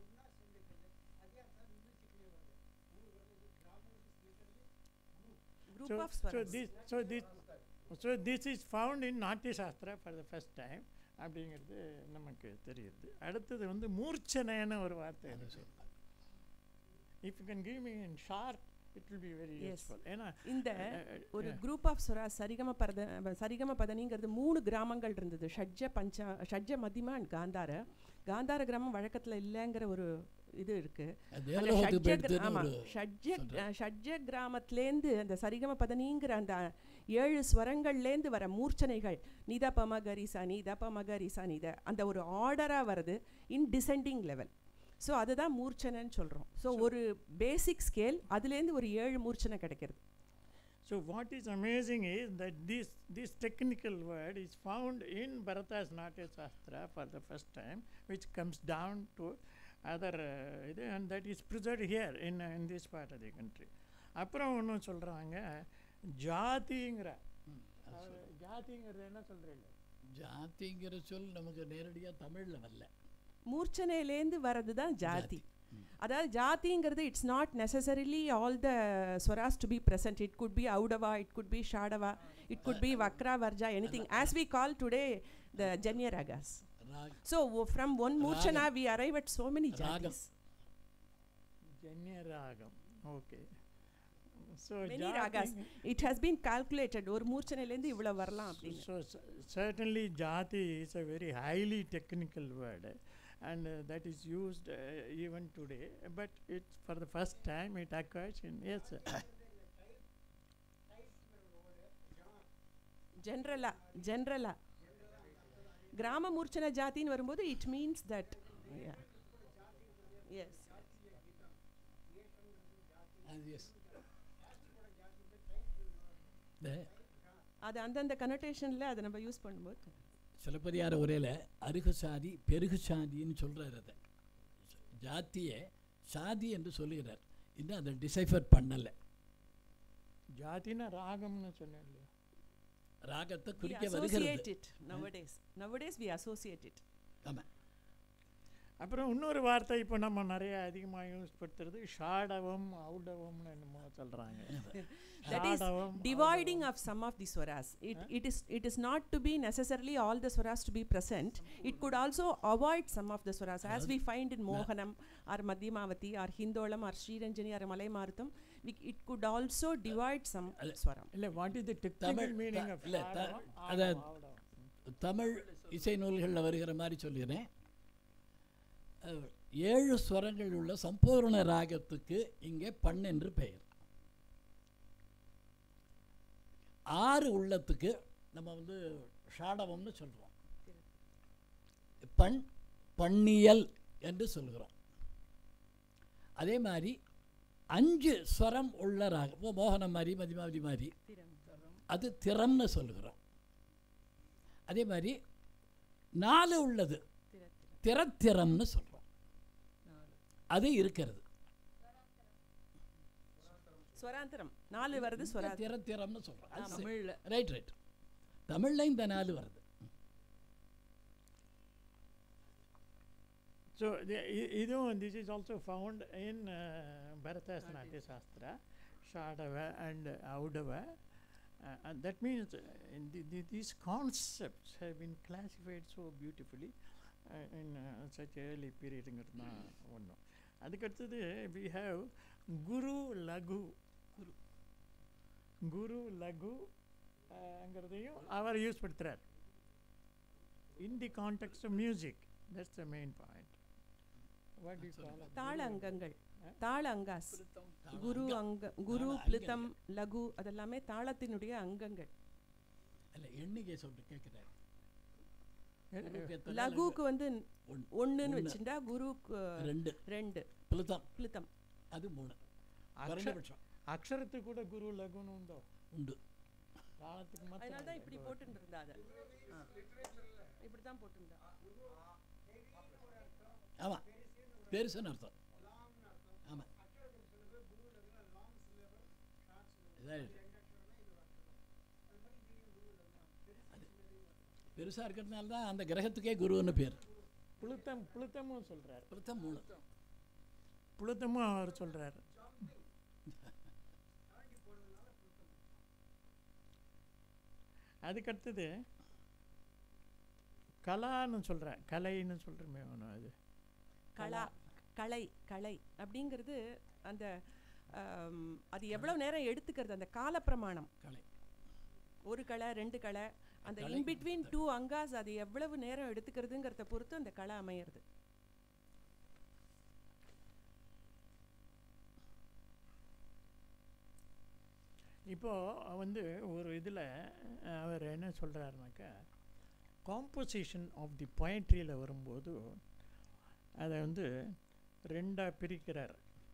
Group So, of so swaras this, so this, so this is found in நாட்டிய சாஸ்திரா for the first time அப்படிங்கிறது நமக்கு தெரியுது அடுத்தது வந்து மூர்ச்சனைன்னு ஒரு வார்த்தை இருக்கு if you can give me in short it will be very Yes. Useful ஏன்னா இந்த அஹ், ஒரு அஹ், குரூப் ஆஃப் ஸ்வராஸ் சரிகம பரத சரிகம பதனிங்கிறது மூணு கிராமங்கள் இருந்தது ஷட்ஜ பஞ்சா ஷட்ஜ மத்தியமா அண்ட் காந்தார காந்தார கிராமம் வழக்கத்துல இல்லைங்கிற ஒரு இது இருக்கு அது அந்த தேவலோகத்துக்கு ஷட்ஜ போயிடுதுன்னு கிர- ஆமா, ஒரு ஷட்ஜ சொல்றாரு. ஷட்ஜ கிராமத்திலேருந்து அந்த சரிகம பதனிங்கிற அந்த ஏழு ஸ்வரங்கள்லேருந்து வர மூர்ச்சனைகள் நித பம கரிசா நித பம கரிசா நித அந்த ஒரு ஆர்டராக வருது இன் டிசெண்டிங் லெவல் ஸோ அதுதான் மூர்ச்சனைன்னு சொல்கிறோம் ஸோ ஒரு பேசிக் ஸ்கேல் அதுலேருந்து ஒரு ஏழு மூர்ச்சனை கிடைக்கிறது So what is amazing is that this this technical word is found in Bharata's Natya Shastra for the first time, which comes down to other uh, இது, and that is preserved here in uh, in this part of the country. அப்புறம் ஒன்று சொல்கிறாங்க ஜாதிங்கிற ம், அது அது சொல்லு. ஜாதிங்கிறது என்ன சொல்கிறீங்க ஜாதிங்கிற சொல் நமக்கு நேரடியாக தமிழில் வரல மூர்ச்சனையிலேருந்து வர்றது தான் ஜாதி ம். அதாவது ஜாதிங்கிறது it's not necessarily all the swaras to be present it could be audava it could be shadava it could be vakra varja anything as we call today the janya ragas raag so from one murchana we arrive at so many ragam. Jatis janya ragam okay so many ragas it has been calculated ஒரு மூர்ச்சனையிலேருந்து இவ்வளோ வரலாம் அப்படின்னு So c- certainly jati is a very highly technical word and uh, that is used uh, even today but it's for the first time it occurs in yes sir. ஜென்ரலா ஜென்ரலா கிராம மூர்ச்சன ஜாதின்னு வரும்போது இட் மீன்ஸ் தட் எஸ் அது yes இந்த அது அந்தந்த கனோட்டேஷனில் அதை நம்ம யூஸ் பண்ணும்போது சிலப்பதிகார உரையில் அருகு சாதி பெருகு சாதின்னு சொல்கிறார் அதை ஜாத்தியை சாதி என்று சொல்லுகிறார் இன்னும் அதை டிசைஃபர் பண்ணலை ஜாதினா ராகம்னு சொன்னேன் இல்லையா ராகத்தை we குறிக்க associate வருகிறது it nowadays nowadays we associate it ஆமாம் அப்புறம் இன்னொரு வார்த்தை இப்போ நம்ம நிறைய அதிகமாக யூஸ் படுத்துறது ஷாடவம் ஔடவம்னு என்னமோ சொல்கிறாங்க that is dividing of some of the swaras it, it is it is not to be necessarily all the swaras to be present it could also avoid some of the swaras as we find in mohanam or madhyamavati or hindolam or sriranjani or malay marutam we, it could also divide some அது- swaram இல்லை what is the technical Tamil meaning the- of இல்ல, the- அத- தமிழ் இசை நூல்களில் வருகிற மாதிரி சொல்லிடுறேன் அஹ், ஏழு ஸ்வரங்கள் உள்ள சம்பூர்ண ராகத்துக்கு இங்கே பண் என்று பெயர் ஆறு உள்ளத்துக்கு நம்ம வந்து ஷாடவம்னு சொல்கிறோம் பண் பண்ணியல் என்று சொல்கிறோம் அதே மாதிரி அஞ்சு ஸ்வரம் உள்ள ராகம் இப்போ மோகனம் மாதிரி மதிமாவதி மாதிரி அது திறம்னு சொல்கிறோம் அதே மாதிரி நாலு உள்ளது திறத்திறம்னு சொல்கிறோம் அது இருக்கிறது ஸ்வராந்தரம் நாலு வருது ஸ்வரா திறத்திறம்னு சொல்கிறோம் அது சரி. தமிழில் ரைட் ரைட் தமிழில் இந்த நாலு வருது So the, i- இதுவும் this is also found in uh, Bharatas Natya Shastra, Shadava and Audava. Uh, and that means uh, in the, the, these concepts have been classified so beautifully uh, in uh, such early periodங்கிறது தான் ஒன்று அதுக்கடுத்தது we have குரு லகு குரு குரு லகு ங்கிறதையும் அவர் use படுத்துறார் in the context of music that's the main point what do you call it தாள அங்கங்கள் ஆ? தாள அங்காஸ் குரு அங்க குரு தாள பிளித்தம் லகு அதெல்லாமே தாளத்தினுடைய அங்கங்கள் அல்ல எண்ணிக்கை சொல்லிட்டு கேட்குறாரு Uh, லகுக்கு வந்து ஒண்ணு. ஒண்ணுன்னு ஒண்ணு. வச்சுட்டா குருக்கு ரெண்டு ரெண்டு பிளுத்தம் பிளித்தம் அது மூணு ಅಕ್ಷ குறைந்தபட்சம் ಅಕ್ಷರಕ್ಕೆ ಕೂಡ ಗುರು ಲಘುನು ಉಂಟು உண்டு ತಾಳத்துக்கு ಮಾತ್ರ அதனால தான் இப்படி போட்டுட்டு இருந்தா அதை இப்படி தான் போட்டுருந்தா ஆமாம் பெருசுன்னு அர்த்தம் ஆமாம் பெருசாக இருக்கிறதுனால தான் அந்த கிரகத்துக்கே குருன்னு பேர் புளுத்தம் புளுத்தமும் சொல்றார் பிளுத்தம் மூணு புளுத்தமும் அவர் சொல்றார் அதுக்கடுத்தது கலான்னு சொல்கிறேன் கலைன்னு சொல்கிறோமே ஒன்று அது களா கலை கலை அப்படிங்கிறது அந்த ஆம், அது எவ்வளவு நேரம் எடுத்துக்கிறது அந்த காலப்பிரமாணம் கலை ஒரு களை ரெண்டு களை அந்த கலை இன் பிட்வீன் டூ அங்காஸ் அது எவ்வளவு நேரம் எடுத்துக்கிறதுங்கிறத பொறுத்து அந்த களை அமையிறது இப்போது வந்து ஒரு இதில் அவர் என்ன சொல்கிறாருனாக்கா காம்போசிஷன் ஆஃப் தி பொயட்ரியில் வரும்போது அதை வந்து ரெண்டாக பிரிக்கிறார்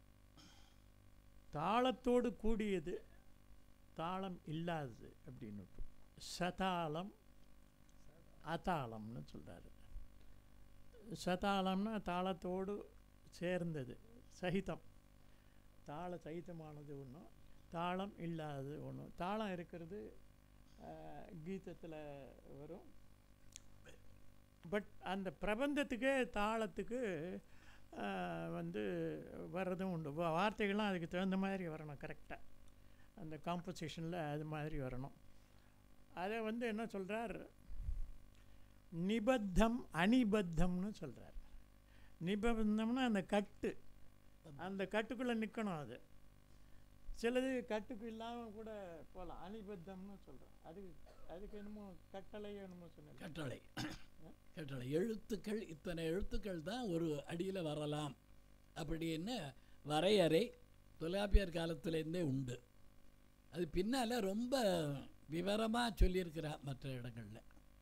தாளத்தோடு கூடியது தாளம் இல்லாதது அப்படின்னு சதாளம் அதாளம்னு சொல்கிறாரு சதாளம்னா தாளத்தோடு சேர்ந்தது சகிதம் தாள சகிதமானது ஒன்றும் தாளம் இல்லாதது ஒன்று தாளம் இருக்கிறது கீதத்தில் வரும் பட் அந்த பிரபந்தத்துக்கே தாளத்துக்கு ஆஹ், வந்து வர்றதும் உண்டு வா- வார்த்தைகள்லாம் அதுக்கு தகுந்த மாதிரி வரணும் கரெக்டாக அந்த காம்போசிஷனில் அது மாதிரி வரணும் அதை வந்து என்ன சொல்கிறார் நிபத்தம் அனிபத்தம்னு சொல்கிறார் நிபந்தம்னா அந்த கட்டு அந்த கட்டுக்குள்ளே நிற்கணும் அது சிலது கட்டுக்கு இல்லாமல் கூட போகலாம் அனிபத்தம்னு சொல்கிறோம் அது அதுக்கு என்னமோ கட்டளை என்னமோ சொன்னேன் கட்டளை கட்டளை எழுத்துக்கள் இத்தனை எழுத்துக்கள் தான் ஒரு அடியில் வரலாம் அப்படின்னு வரையறை தொல்காப்பியர் காலத்திலேருந்தே உண்டு அது பின்னால் ரொம்ப விவரமாக சொல்லியிருக்கிறா மற்ற இடங்களில்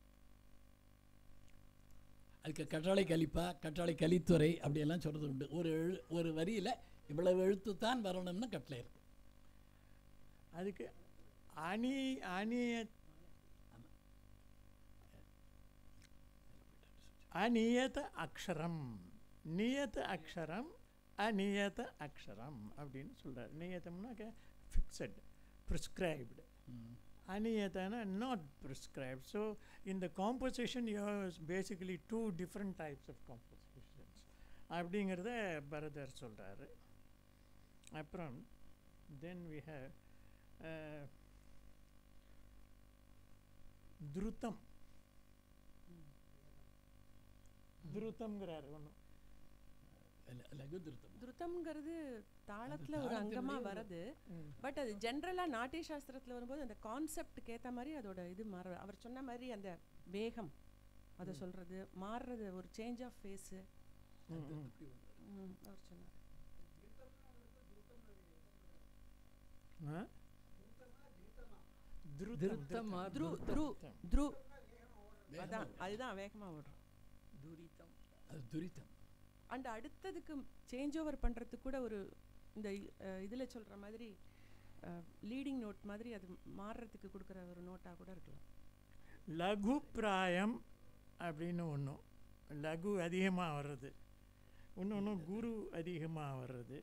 அதுக்கு கட்டளை கலிப்பா கட்டளை கலித்துறை அப்படியெல்லாம் சொல்கிறது உண்டு ஒரு எழு ஒரு வரியில் இவ்வளவு எழுத்து தான் வரணும்னு கட்டளை இருக்கு அதுக்கு அணி அணிய அநியத அக்ஷரம் நியத அக்ஷரம் அநியத அக்ஷரம் அப்படின்னு சொல்கிறார் நியதம்னாக்க ஃபிக்ஸட் ப்ரிஸ்கிரைப்டு அநியதனா நாட் ப்ரிஸ்கிரைப்ட் ஸோ இந்த composition use basically two different types of compositions அப்படிங்கிறத பரதர் சொல்கிறாரு அப்புறம் தென் வி ஹேவ் துருத்தம் துருத்தம்ங்கிறாரு ஒன்று ல- லகு திருத்தம் துருத்தம்ங்கிறது தாளத்துல ஒரு தாளத்தினுடைய அங்கமா ஒரு- வருது பட் அது ஜென்ரலா நாட்டிய சாஸ்திரத்துல வரும்போது அந்த கான்செப்டுக்கு ஏத்த மாதிரி அதோட இது மாற அவர் சொன்ன மாதிரி அந்த வேகம் அதை சொல்றது மாறுறது ஒரு சேஞ்ச் ஆஃப் ஃபேஸு ம், ம். அவர் சொன்னார் ஆ? திருத்தம், திருத்தமா த்ரு துருத்தம். த்ரு த்ரு அதான் அதுதான் வேகமாக ஓடுறோம் துரிதம் அது துரித்தம் அண்ட் அடுத்ததுக்கு சேஞ்ச் ஓவர் பண்ணுறதுக்கு கூட ஒரு இந்த இதில் சொல்கிற மாதிரி லீடிங் நோட் மாதிரி அது மாறுறதுக்கு கொடுக்குற ஒரு நோட்டாக கூட இருக்கலாம் லகு பிராயம் அப்படின்னு ஒன்றும் லகு அதிகமாக வர்றது இன்னொன்று குரு அதிகமாக வர்றது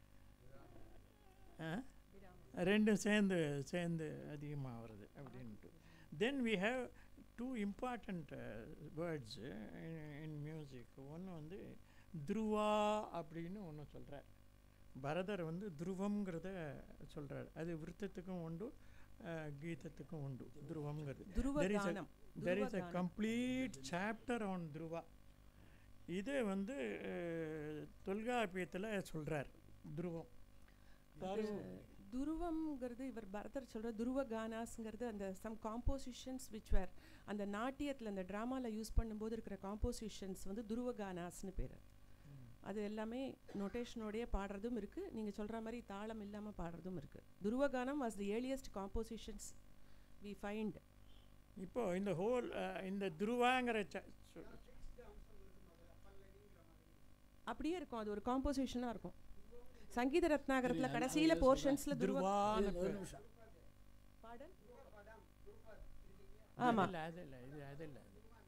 ஆ? ரெண்டும் சேர்ந்து சேர்ந்து அதிகமாக வருது அப்படின்ட்டு then we have two important words in music ஒன்று வந்து துருவா அப்படின்னு ஒன்று சொல்கிறார் பரதர் வந்து துருவம்ங்கிறத சொல்கிறார் அது விருத்தத்துக்கும் உண்டு அஹ், கீதத்துக்கும் உண்டு துருவம்ங்கிறது துருவ There is a- கானம் தெர் இஸ் a துருவகானம். கம்ப்ளீட் சாப்டர் ஆன் துருவா இது வந்து அஹ், தொல்காப்பியத்தில் சொல்கிறார் துருவம் அது துருவம்ங்கிறது இவர் பரதர் சொல்ற துருவ கானாஸ்ங்கிறது அந்த சம் காம்போசிஷன்ஸ் விச் வேர் அந்த நாட்டியத்தில் அந்த ட்ராமாவில் யூஸ் பண்ணும்போது இருக்கிற காம்போசிஷன்ஸ் வந்து துருவ கானாஸ்னு பேர் அது எல்லாமே நொட்டேஷனோடய பாடுறதும் இருக்குது நீங்கள் சொல்கிற மாதிரி தாளம் இல்லாமல் பாடுறதும் இருக்குது துருவகானம் was the earliest compositions we find இப்போ இந்த ஹோல் இந்த துருவாங்கிற ச- சொ- அப்படியே இருக்கும் அது ஒரு காம்போசிஷனாக இருக்கும் சங்கீத ரத்னாகரத்தில் சரி, கடைசியில் அது போர்ஷன்ஸில் துருவ துருவான்னு இது ஒரு பேர். நிமிஷம் பாடல் அது ஆமாம் இல்ல, அது இல்லை இது அது இல்லை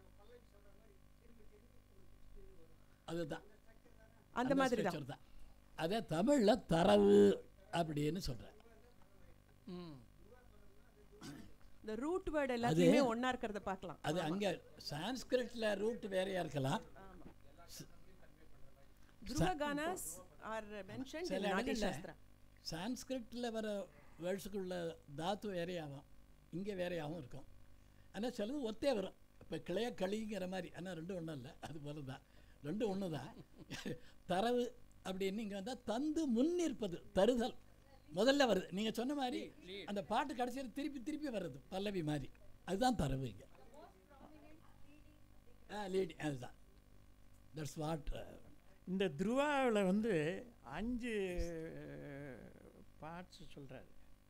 அதுதான் அந்த மாதிரி தான் structure தான் அதே தமிழில் தரவு அப்படின்னு சொல்கிறேன் ம் இந்த ரூட் வேர்டு எல்லாத்தையுமே ஒன்றா இருக்கிறத பார்க்கலாம் அது அங்கே சான்ஸ்கிரிட்டில் ரூட் வேறையாக இருக்கலாம் துருவ கானாஸ் ஆர் மென்ஷன்ட் சில இன் நாட்டிய இடங்கள்ல சாஸ்திரா சான்ஸ்கிரிட்டில் வர வேர்ட்ஸுக்குள்ள தாத்து வேறையாகும் இங்கே வேறையாகவும் இருக்கும் ஆனால் சிலது ஒத்தே வரும் இப்போ கிளைய களிங்கிற மாதிரி ஆனால் ரெண்டும் ஒன்றும் இல்லை அது போல தான் ரெண்டும் ஒன்று தான் தரவு அப்படின்னு இங்கே வந்தால் தந்து முன்னிற்பது தருதல் முதல்ல வருது நீங்கள் சொன்ன மாதிரி அந்த பாட்டு கடைசியில் திருப்பி திருப்பி வர்றது பல்லவி மாதிரி அதுதான் தரவு இங்கே ஆ லீடி அதுதான் தட்ஸ் வாட் இந்த துருவாவில் வந்து அஞ்சு பார்ட்ஸ் சொல்கிறாரு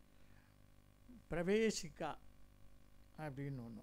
பிரவேசிக்கா அப்படின்னு ஒன்று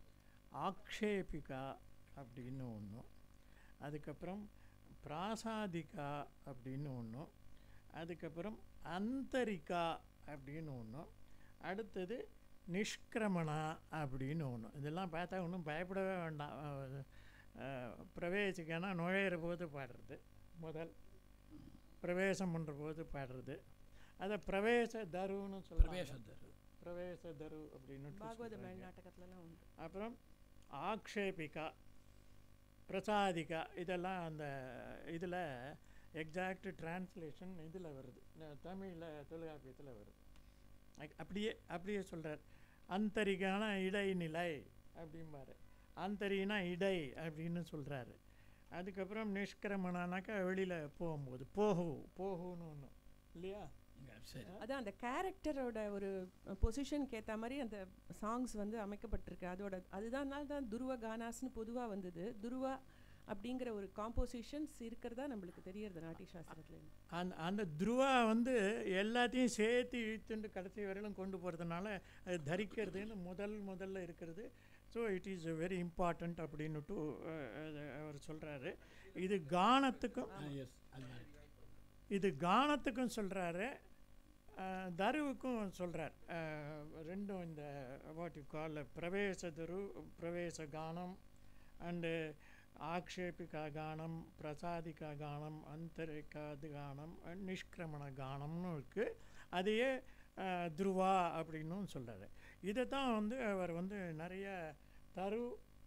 ஆக்ஷேபிகா அப்படின்னு ஒன்று அதுக்கப்புறம் பிராசாதிகா அப்படின்னு ஒன்று அதுக்கப்புறம் அந்தரிக்கா அப்படின்னு ஒன்று அடுத்தது நிஷ்கிரமணா அப்படின்னு ஒன்று இதெல்லாம் பார்த்தா ஒன்றும் பயப்படவே வேண்டாம் அஹ், அஹ், பிரவேசிக்கானா நுழையிற போது பாடுறது முதல் பிரவேசம் பண்ணுற போது பாடுறது அதை பிரவேச தருன்னு சொல்கிறாங்க பிரவேசத்தரு பிரவேச தரு அப்படின்னு பாகவத சொல்றாங்க. நாட்டகத்துலலாம் உண்டு அப்புறம் ஆக்ஷேபிகா பிரசாதிகா இதெல்லாம் அந்த இதில் எக்ஸாக்ட் டிரான்ஸ்லேஷன் இதில் வருது தமிழில் தொல்காப்பியத்தில் வருது அக்- அப்படியே அப்படியே சொல்கிறார் அந்தரிகான இடைநிலை அப்படிம்பாரு அந்தரினா இடை அப்படின்னு சொல்கிறாரு அதுக்கப்புறம் நிஷ்கிரமணானாக்கா வெளியில் போகும்போது போகு போகுன்னு ஒன்று இல்லையா சரி அதான் அந்த கேரக்டரோட ஒரு பொசிஷனுக்கு ஏற்ற மாதிரி அந்த சாங்ஸ் வந்து அமைக்கப்பட்டிருக்கு அதோட அதுதான் தான் துருவ கானாஸ்னு பொதுவாக வந்தது துருவா அப்படிங்கிற ஒரு காம்போசிஷன்ஸ் இருக்கிறதா நம்மளுக்கு தெரியறது நாட்டிய சாஸ்திரத்துல அந்த அந்த துருவா வந்து எல்லாத்தையும் சேர்த்து இழுத்துண்டு கடைசி வரையிலும் கொண்டு போகிறதுனால அது தரிக்கிறதுன்னு முதல் முதல்ல இருக்கிறது so it is very important அப்படின்னுட்டு அஹ், அது அவர் சொல்கிறாரு இது கானத்துக்கும் எஸ் அது இது கானத்துக்கும் சொல்கிறாரு தருவுக்கும் சொல்கிறார் ரெண்டும் இந்த வாட் யூ கால் பிரவேச தரு பிரவேச கானம் அண்டு ஆக்ஷேபிகா கானம் பிரசாதிகா கானம் அந்தரிக்காது கானம் and நிஷ்கிரமண கானம்னு இருக்குது அதையே அஹ், துருவா அப்படின்னும் சொல்கிறாரு இதை தான் வந்து அவர் வந்து நிறைய தரு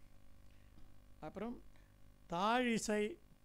அப்புறம் தாழிசை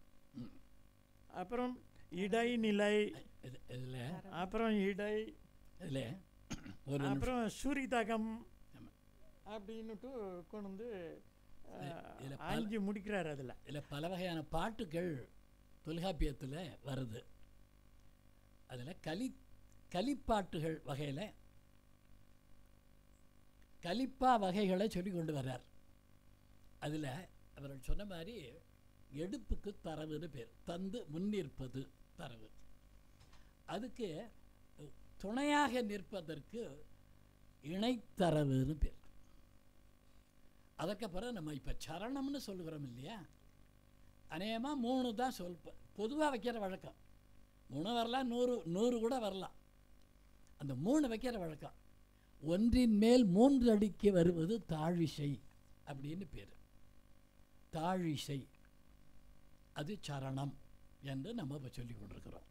அப்புறம் இடைநிலை இது இதில் அப்புறம் இடை இதில் ஒரு நிமிஷம். அப்புறம் சுரிதகம் ஆமா. அப்படின்னுட்டு கொண்டு வந்து அஹ், இதுல பல- அஞ்சு முடிக்கிறார் அதில் இதில் பல வகையான பாட்டுகள் தொல்காப்பியத்தில் வருது அதில் கலி கலிப்பாட்டுகள் வகையில் கலிப்பா வகைகளை சொல்லி கொண்டு வர்றார் அதில் அவர்கள் சொன்ன மாதிரி எடுப்புக்கு தரவுன்னு பேர் தந்து முன்னிற்பது தரவு அதுக்கு துணையாக நிற்பதற்கு இணைத்தரவுன்னு பேர் அதுக்கப்புறம் நம்ம இப்போ சரணம்னு சொல்லுகிறோம் இல்லையா அநேகமாக மூணு தான் சொல் பொதுவாக வைக்கிற வழக்கம் மூணு வரலாம் நூறு நூறு கூட வரலாம் அந்த மூணு வைக்கிற வழக்கம் ஒன்றின் மேல் மூன்று அடிக்கு வருவது தாழிசை அப்படின்னு பேர் தாழிசை அது சரணம் என்று நம்ம இப்போ சொல்லிக் கொண்டிருக்கிறோம்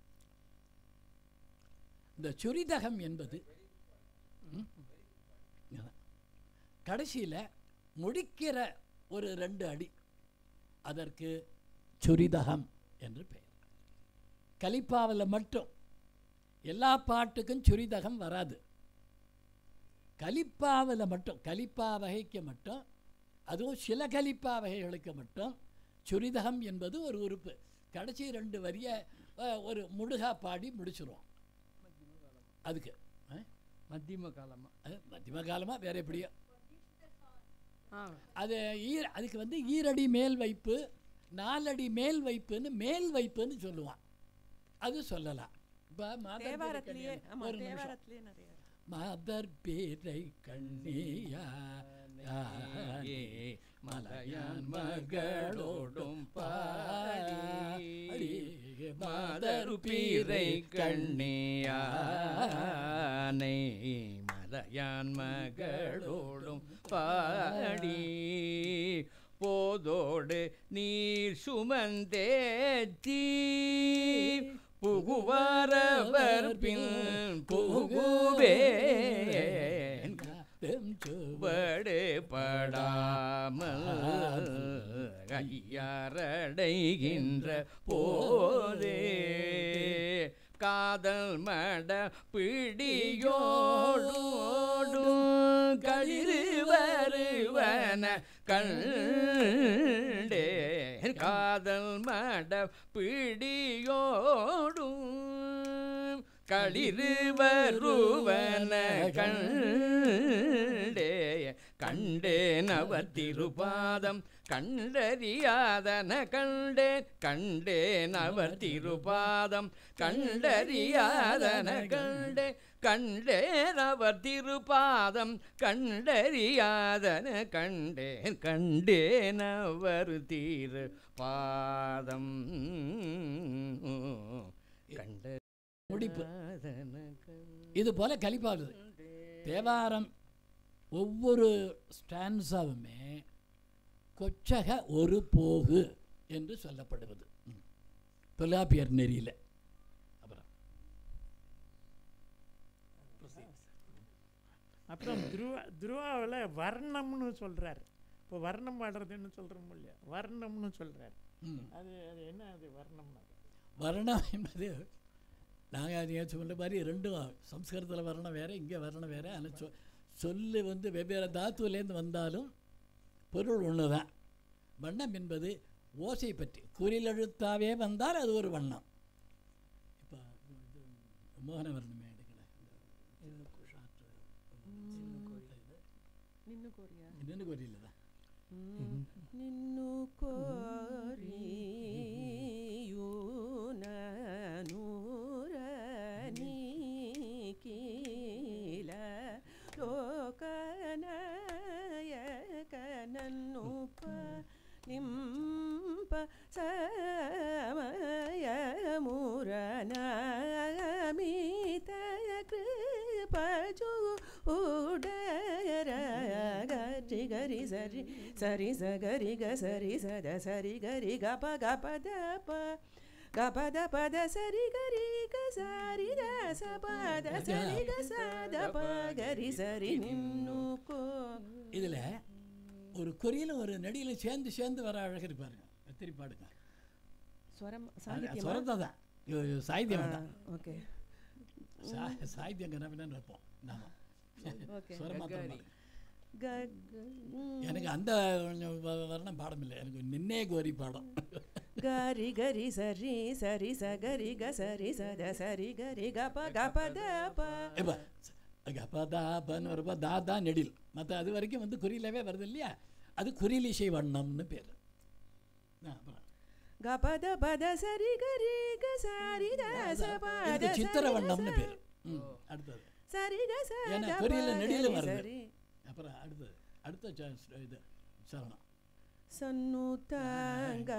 இந்த சுரிதகம் என்பது கடைசியில் முடிக்கிற ஒரு ரெண்டு அடி அதற்கு சுரிதகம் என்று பெயர் கலிப்பாவில் மட்டும் எல்லா பாட்டுக்கும் சுரிதகம் வராது கலிப்பாவில் மட்டும் கலிப்பா வகைக்கு மட்டும் அதுவும் சில கலிப்பா வகைகளுக்கு மட்டும் சுரிதகம் என்பது ஒரு உறுப்பு கடைசி ரெண்டு வரியை அஹ், ஒரு முடுகா பாடி முடிச்சிருவோம் அதுக்கு அஹ், மத்தியம காலமா அது மத்தியம காலமாக வேற எப்படியோ ஆ அது ஈர அதுக்கு வந்து ஈரடி மேல் வைப்பு நாலடி மேல் வைப்புன்னு மேல் வைப்புன்னு சொல்லுவான் அது சொல்லலாம் இப்போ தேவாரத்திலேயே ஆமா ஒரு நிமிஷம் தேவாரத்திலேயே நிறைய இருக்கு. மாதர் பேரை கண்ணியா மலையான் மகளோடும் பாடி மாதர் பீரை கண்ணியா கண்ணியானை மலையான் மகளோடும் பாடி போதோடு நீர் சுமந்தேத்தி புகுவாரவர் பின் புகுவேன் வடு படாமல் ஐயாரடைகின்ற போதே காதல் மட பிடியோடும் களிறு வருவன கண்டே காதல் மட பிடியோடும் களிறு வருவன கண்டே கண்டேன் அவர் திருபாதம் கண்டறியாதன கண்டேன் கண்டேன் அவர் திருபாதம் கண்டறியாதன கண்டேன் கண்டேன் அவர் திருபாதம் கண்டறியாதன கண்டேன் கண்டேன் அவர் திரு பாதம் கண்ட முடிப்பு இது போல கலிப்பாகுது தேவாரம் ஒவ்வொரு ஸ்டான்ஸாவுமே கொச்சக ஒரு போகு என்று சொல்லப்படுவது ம். தொல்காப்பியர் நெறியில் அப்புறம் அப்புறம் துருவா துருவாவில் வர்ணம்னு சொல்றாரு இப்போ வர்ணம் பாடுறதுன்னு சொல்கிறோம் இல்லையா வர்ணம்னு சொல்றாரு ம். அது அது என்ன அது வர்ணம்னா வர்ணம் என்பது நாங்கள் நீங்கள் சொல்ல மாதிரி ரெண்டும் சம்ஸ்கிருதத்தில் வர்ணம் வேறு இங்கே வர்ணம் வேறு ஆனால் சொ சொல்லு வந்து வெவ்வேறு தாத்துவிலேருந்து வந்தாலும் பொருள் ஒன்று தான் வண்ணம் என்பது ஓசை பற்றி குறிலெழுத்தாவே வந்தால் அது ஒரு வண்ணம் இப்போ இது மோகன வர்ணமே எடுக்கல நின்னு கோரியா இன்னொன்று கோரியில் தான் నిన్ను కోరియూనూరనీకీల లోకనాయక నన్ను నింప సమయమురనామిత కృపజు ఉడర గరి గరి సరి సరి స గరి గ సరి సద సరి గరి గ ప గ ప ద ప గ ప ద ప ద సరి గరి గ సరి ద స ప ద సరి గ స ద ప గరి సరి నిన్ను కో இதில் ஒரு குறியிலும் ஒரு நடியிலும் சேர்ந்து சேர்ந்து வர அழகு இருப்பாருங்க திருப்பி பாடுங்க స్వరం సాహిత్యమా சுரத்தை தான் இது- இது சாகித்யம் வேண்டாம் ఓకే சா சாகித்யம் கனவினு வைப்போம் நாம ఓకే சுரம் மாத்திரம் ககாரி. பாடுங்க. గ எனக்கு அந்த வ- வர்ணம் பாடம் இல்லை எனக்கு நின்னே கோரி பாடம் గరి గరి సరి సరి స గరి గ సరి సద సరి గరి గ ప గ ప ద ప இப்போ அப்போ தா பன்னு வரப்போ தா தான் நெடில் மற்ற அது வரைக்கும் வந்து குறியிலவே வருது இல்லையா அது குறிலிசை வண்ணம்னு பேர் அப்புறம் க பத பத சரி கரி க சரி த ச பத இதுக்கு சித்திர சரி த வண்ணம்னு ச. பேர் ம் அடுத்தது சரி க ச ஏன்னா த குறியில ப நெடில கரி வருது. சரி. அப்புறம் அடுத்தது அடுத்த ச- இது சரணம் சன்னுதங்க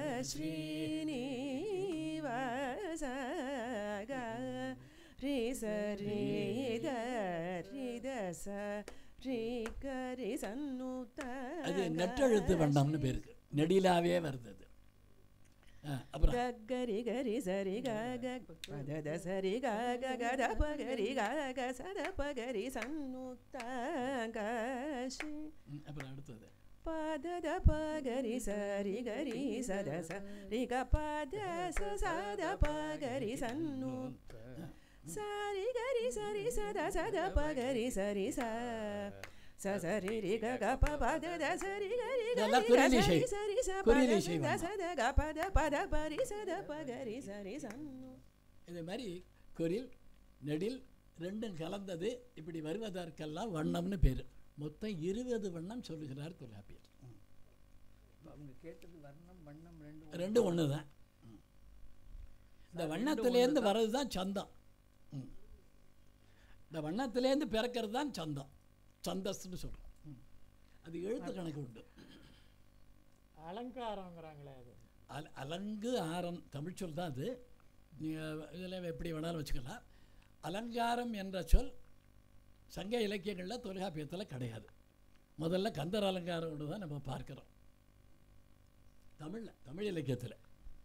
ஸ்ரீனிவாச க ரி சரி த ரி த ச ரி க ரி சன்னுத அது நெட்டெழுத்து வண்ணம்னு பேருக்கு நெடிலாவே வருது அது ஆ, அப்புறம் கரி கரி சரி க க பத த சரி க க க த ப கரி க க ச த ப கரி சன்னுத க ஸ்ரீ ம், அப்புறம் அடுத்தது பத த ப கரி சரி கரி சத ச ரி க பத ச ச த ப கரி சன்னு சரி கரி சரி சத சத ப கரி சரி ச ச சரி ரி க க ப பத த சரி கரி இதெல்லாம் கரி க குறிலிசை. சரி சரி ச ப குறிலிசை த வண்ணம். சத க பத பத பரி சத ப கரி சரி சன்னு இது மாதிரி கொரில் நெடில் ரெண்டும் கலந்தது இப்படி வருவதற்கெல்லாம் வண்ணம்னு பேர் மொத்தம் இருபது வண்ணம் சொல்லுகிறார் தொல்காப்பியர் ம். இப்ப அவங்க கேட்டது வர்ணம் வண்ணம் ரெண்டு ரெண்டும் ஒன்று தான் இந்த வண்ணத்திலேருந்து வர்றது தான் சந்தம் ம். இந்த வண்ணத்திலேருந்து பிறக்கிறது தான் சந்தம் சந்தஸ்ன்னு சொல்கிறோம் அது எழுத்து கணக்கு உண்டு அலங்காரங்கிறாங்களே அது அல அலங்கு ஆரம் தமிழ் சொல் தான் அது நீங்கள் இதில் எப்படி வேணாலும் வச்சுக்கலாம் அலங்காரம் என்ற சொல் சங்க இலக்கியங்களில் தொல்காப்பியத்தில் கிடையாது முதல்ல கந்தர் அலங்காரம் ஒன்று தான் நம்ம பார்க்குறோம் தமிழில் தமிழ் இலக்கியத்தில்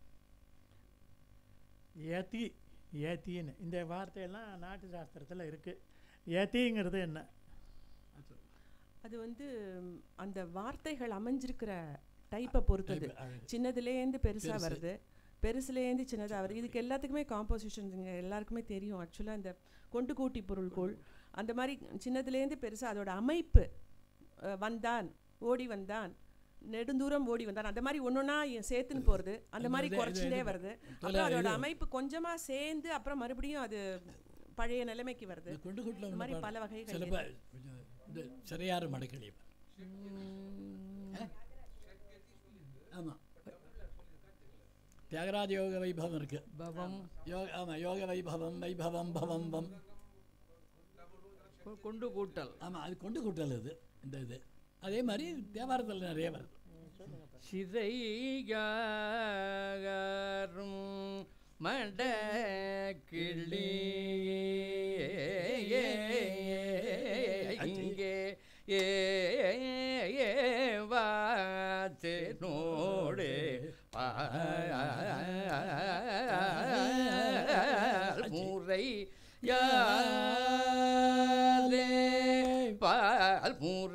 ஏத்தி ஏத்தின்னு இந்த வார்த்தையெல்லாம் நாட்டு சாஸ்திரத்தில் இருக்குது ஏத்திங்கிறது என்ன அது வந்து ம், அந்த வார்த்தைகள் அமைஞ்சிருக்கிற டைப்பை பொறுத்தது சின்னதுலேருந்து பெருசாக பெருசு. வருது பெருசுலேருந்து சின்னதாக வருது இதுக்கு எல்லாத்துக்குமே காம்போசிஷன்ஸுங்க எல்லாருக்குமே தெரியும் ஆக்சுவலாக இந்த கொண்டு கூட்டி பொருள்கோள் அந்த மாதிரி சின்னதுலேருந்து பெருசாக அதோட அமைப்பு அஹ், வந்தான் ஓடி வந்தான் நெடுந்தூரம் ஓடி வந்தான் அந்த மாதிரி ஒன்றொன்னா சேர்த்துன்னு போகிறது அந்த அது மாதிரி இது- இது- குறைச்சிட்டே இது- வருது தொலை- அப்புறம் அதோட இது- அமைப்பு கொஞ்சமாக சேர்ந்து அப்புறம் மறுபடியும் அது பழைய நிலைமைக்கு வருது இந்த குண்டு கூட்டில் இந்த மாதிரி ஒன்று பல வகைகள் சில இருக்கு. பேர் கொஞ்சம் இந்த சிறையாறு மடக்கழி ஆமாம் தியாகராஜ யோக வைபவம் இருக்கு பவம் யோக ஆமாம் யோக வைபவம் வைபவம் பவம் பம் கொ- கொண்டு கூட்டல் ஆமாம் அது கொண்டு கூட்டல் இது இந்த இது அதே மாதிரி தேவாரத்தில் நிறைய வருது சிதைகாரும் மடக்கிளி இங்கே ஏ வாத்தினோடு முறை யாலே பால்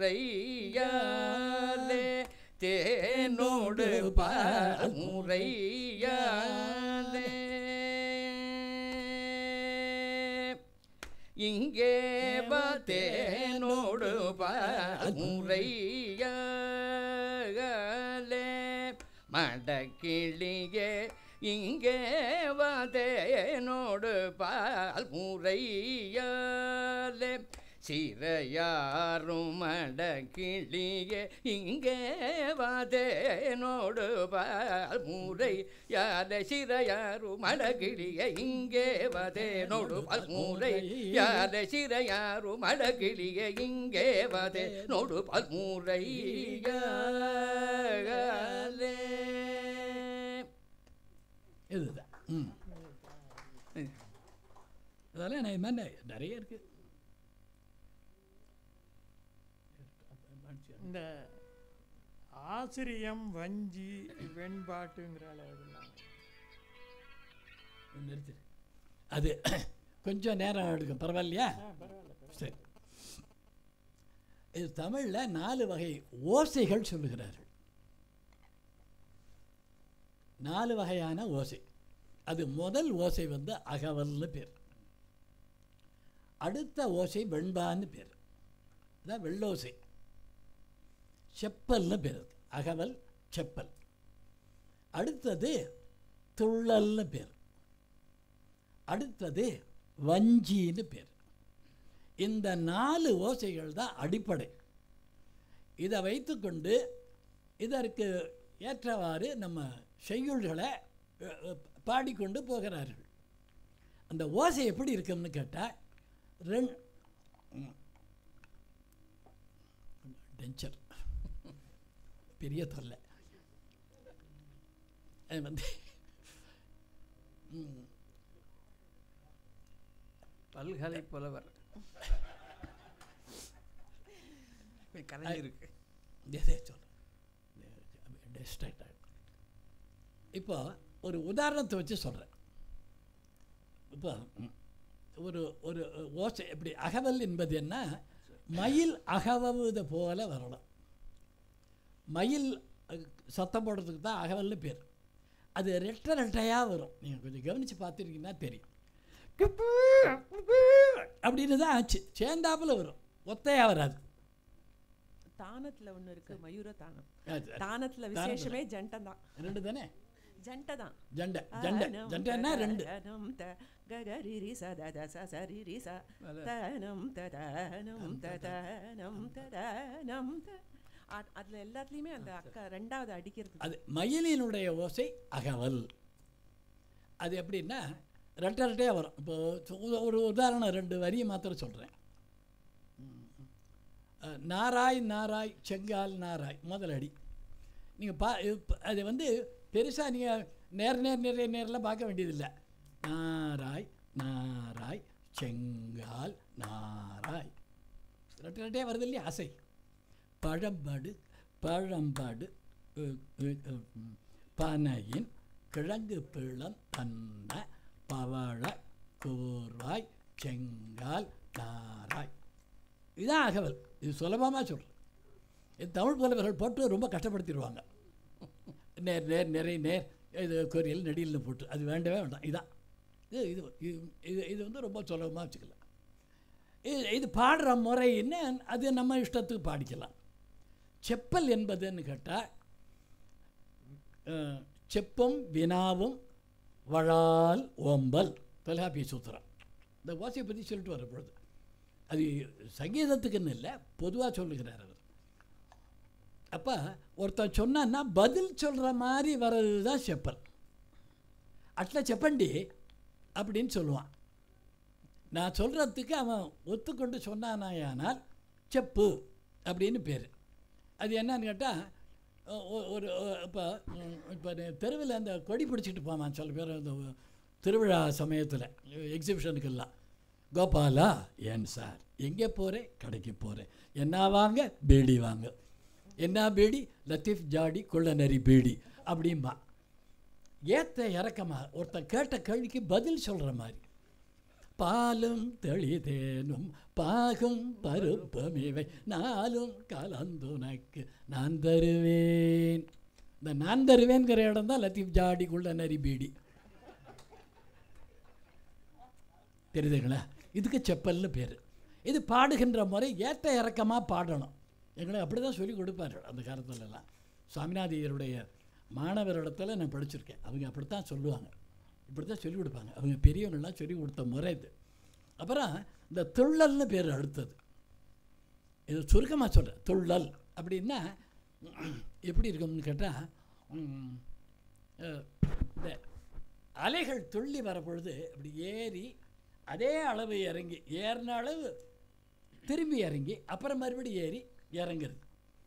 முறையாலே தேனோடு பால் முறையாலே இங்கே வா தேனோடு பால் முறையாலே மடக்கிளியே இங்கே வதேனோடு பால் முறையாலே சிறையாரும் மடக்கிளியே இங்கே வதேனோடு பால் முறை யாலே சிறையாரும் மடக்கிளியே இங்கே வதேனோடு பால் முறை யாலே சிறையாரும் மடக்கிளியே இங்கே வதேனோடு பால் முறை யாலே இதுதான் ம் அதெல்லாம் நான் இது மாதிரி நிறைய இருக்கு இந்த ஆசிரியம் வஞ்சி வெண்பாட்டுங்கிறால எழுதுனாங்க நிறுத்து அது கொஞ்சம் நேரம் எடுக்கும் பரவாயில்லையா ஆ பரவாயில்ல சரி இது தமிழில் நாலு வகை ஓசைகள் சொல்லுகிறார்கள் நாலு வகையான ஓசை அது முதல் ஓசை வந்து அகவல்னு பேர் அடுத்த ஓசை வெண்பான்னு பேர் அதான் வெள்ளோசை செப்பல்னு பேர் அதுக்கு. அகவல் செப்பல் அடுத்தது துள்ளல்னு பேர் அடுத்தது வஞ்சின்னு பேர் இந்த நாலு ஓசைகள் தான் அடிப்படை இதை வைத்துக்கொண்டு இதற்கு ஏற்றவாறு நம்ம செய்யுள்களை அஹ், அஹ், பாடிக்கொண்டு போகிறார்கள் அந்த ஓசை எப்படி இருக்கும்னு கேட்டால் ரெண் டென்ச்சர் பெரிய தொல்லை அது வந்து ம், பல்கலை புலவர் கலைஞருக்கு எதே சொல்கிறேன் டிஸ்ட்ராக்ட் ஆகிடும் இப்போ ஒரு உதாரணத்தை வச்சு சொல்கிறேன் இப்போ ம், ஒரு ஒரு ஓசை எப்படி அகவல் என்பது என்ன மயில் அகவது போல வரணும் மயில் அஹ், சத்தம் போடுறதுக்கு தான் அகவல்னு பேர் அது ரெட்டை ரெட்டையாக வரும் நீங்கள் கொஞ்சம் கவனித்து பார்த்துருக்கீங்கன்னா தெரியும் குப்பு, குப்பு அப்படின்னு தான் ஆச்சு சேர்ந்தாப்புல வரும் ஒத்தையாக வராது தானத்துல ஒண்ணு இருக்கு மயூர தானம் அது- தானத்துல விசேஷமே ஜண்டம் தான் ரெண்டு தானே ஜண்டை தான் ஜண்டை ஜண்டை ஆனம் ஜண்டைன்னா ரெண்டு ததனம் த ககரிரி சதத சசரிரி ச தனம் ததனம் ததனம் ததனம் த அ- அதுல எல்லாத்துலயுமே அந்த அக்கா ரெண்டாவது அடிக்கிறது அது மயிலினுடைய ஓசை அகவல் அது எப்படின்னா ரெட்டை ரெட்டையாக வரும் இப்போ சு- உ- ஒரு உதாரணம் ரெண்டு வரியை மாத்திரம் சொல்கிறேன் நாராய் நாராய் செங்கால் நாராய் முதலடி நீங்கள் பா இப்ப அது வந்து பெருசாக நீங்கள் நேர் நேர் நிறைய நேரில் பார்க்க வேண்டியதில்லை நாராய் நாராய் செங்கால் நாராய் ரெட்டை ரெட்டையாக வருது இல்லையா அசை பழம்படு பழம்படு உ, உ, உ, ம், பனையின் கிழங்கு பிளம் தந்த பவழ கூர்வாய் செங்கால் நாராய் இதுதான் அகவல் இது சுலபமாக சொல்கிறேன் இது தமிழ் புலவர்கள் போட்டு ரொம்ப கஷ்டப்படுத்திடுவாங்க நேர் நேர் நிறை நேர் இது கொரியல் நெடில்னு போட்டு அது வேண்டவே வேண்டாம் இதான் இது இது இது- இது இது வந்து ரொம்ப சுலபமாக வச்சுக்கலாம் இது இது பாடுற முறைன்னு அது நம்ம இஷ்டத்துக்கு பாடிக்கலாம் செப்பல் என்பதுன்னு கேட்டால் செப்பும் வினாவும் வழால் ஓம்பல் தொல்காப்பிய சூத்திரம் இந்த ஓசையை பற்றி சொல்லிட்டு வர பொழுது அது சங்கீதத்துக்குன்னு இல்லை பொதுவாக சொல்லுகிறார் அவர் அப்போ ஒருத்தன் சொன்னான்னா பதில் சொல்கிற மாதிரி வர்றது தான் செப்பல் அட்ல செப்பண்டி அப்படின்னு சொல்லுவான் நான் சொல்கிறதுக்கு அவன் ஒத்துக்கொண்டு சொன்னானாயானால் செப்பு அப்படின்னு பேர் அது என்னன்னு கேட்டால் ஒரு இப்போ இப்போ தெருவில் அந்த கொடி பிடிச்சிட்டு போவான் சில பேர் அந்த திருவிழா சமயத்தில் எக்ஸிபிஷனுக்கெல்லாம் கோபாலா ஏன் சார் எங்கே போகிறேன் கடைக்கு போகிறேன் என்ன வாங்க பீடி வாங்க என்ன பீடி லத்தீஃப் ஜாடி குள்ளநரி பீடி அப்படிம்பா ஏத்த இறக்கமா ஒருத்தன் கேட்ட கேள்விக்கு பதில் சொல்கிற மாதிரி பாலும் தெளிதேனும் பாகும் பருப்பும் இவை நாளும் கலந்துனக்கு நான் தருவேன் இந்த நான் தருவேங்கிற இடம் தான் லத்தீப் ஜாடிக்குள்ள நரி பீடி தெரியுதுங்களா இதுக்கு செப்பல்னு பேர் இது பாடுகின்ற முறை ஏற்ற இறக்கமாக பாடணும் எங்களுக்கு அப்படி தான் சொல்லி கொடுப்பாரு அந்த காலத்துலலாம் சுவாமிநாதையருடைய மாணவரிடத்துல நான் படிச்சிருக்கேன் அவங்க அப்படி தான் சொல்லுவாங்க இப்படி தான் சொல்லிக் கொடுப்பாங்க அவங்க பெரியவங்கள்லாம் சொல்லி கொடுத்த முறை இது அப்புறம் இந்த துள்ளல்னு பேர் அடுத்தது இது சுருக்கமாக சொல்கிறேன் துள்ளல் அப்படின்னா எப்படி இருக்கும்னு கேட்டால் இந்த அலைகள் துள்ளி வர பொழுது அப்படி ஏறி அதே அளவு இறங்கி ஏறின அளவு திரும்பி இறங்கி அப்புறம் மறுபடியும் ஏறி இறங்குறது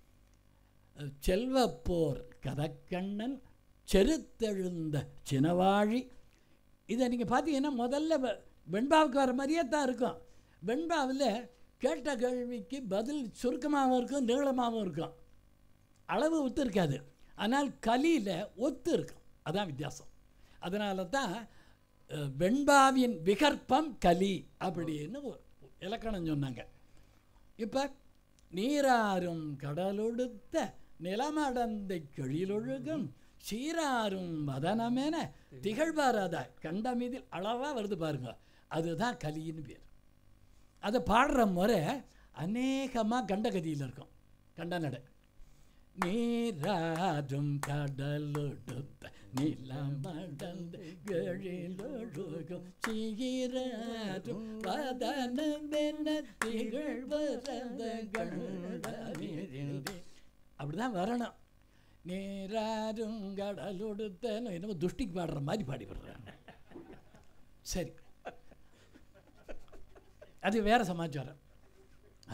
செல்வப்போர் கதக்கண்ணன் செருத்தெழுந்த சினவாழி இதை நீங்கள் பார்த்தீங்கன்னா முதல்ல வெ- வெண்பாவுக்கு வர மாதிரியே தான் இருக்கும் வெண்பாவில் கேட்ட கேள்விக்கு பதில் சுருக்கமாகவும் இருக்கும் நீளமாகவும் இருக்கும் அளவு ஒத்து இருக்காது ஆனால் கலியில் ஒத்து இருக்கும் அதான் வித்தியாசம் அதனால தான் அஹ், வெண்பாவின் விகற்பம் கலி அப்படின்னு ஒரு இலக்கணம் சொன்னாங்க இப்போ நீராறும் கடலொடுத்த நிலமடந்தை கெழிலொழுகும் சீராரும் வதனமென திகழ்வாராத கண்டமீதில் அளவாக வருது பாருங்க அதுதான் கலின்னு பேர் அதை பாடுற முறை அநேகமாக கண்டகதியில் இருக்கும் கண்டநடை நீராறும் கடலொடுத்த நிலமடல்களிலொழுகும் சீராரும் வதனமென திகழ்வரதங்கள் அப்படிதான் வரணும் நீராரும் கடலொடுத்தனும் என்னமோ துஷ்டிக்கு பாடுற மாதிரி பாடி விடுறாங்க சரி அது வேற சமாச்சாரம் ஆ?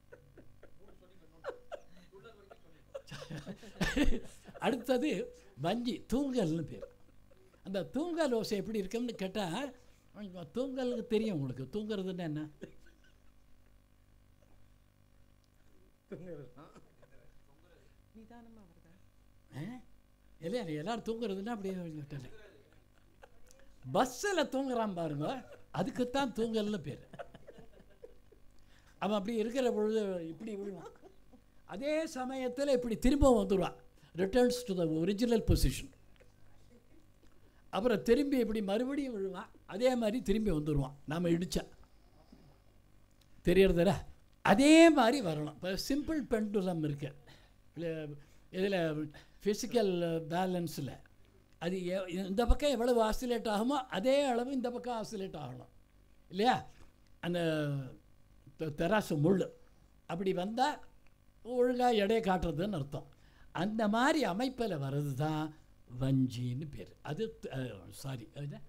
அடுத்தது வஞ்சி தூங்கல்னு பேர் அந்த தூங்கல் ஓசை எப்படி இருக்குன்னு கேட்டால் தூங்கலுக்கு தெரியும் உங்களுக்கு தூங்குறதுன்னா என்ன நிதானமா வருதா ஆ? இல்லையா எல்லாரும் தூங்குறதுன்னா அப்படியே விட்டல பஸ்ஸில் தூங்குறான் பாருங்க அதுக்குத்தான் தூங்கல்னு பேர் அவன் அப்படி இருக்கிற பொழுது இப்படி விழுவான் அதே சமயத்தில் இப்படி திரும்ப வந்துடுவான் returns to the original position அப்புறம் திரும்பி இப்படி மறுபடியும் விழுவான் அதே மாதிரி திரும்பி வந்துடுவான் நாம் இடிச்சா தெரியறதுல அதே மாதிரி வரணும் இப்போ சிம்பிள் பெண்டுலம் இருக்கு இதில் ஃபிசிக்கல் பேலன்ஸில் அது எ- இந்த பக்கம் எவ்வளவு ஆசிலேட் ஆகுமோ அதே அளவு இந்த பக்கம் ஆசிலேட் ஆகணும் இல்லையா அந்த தெ- தெராசு முள் அப்படி வந்தால் ஒழுங்காக எடையை காட்டுறதுன்னு அர்த்தம் அந்த மாதிரி அமைப்பில் வர்றது தான் வஞ்சின்னு பேர் அது சாரி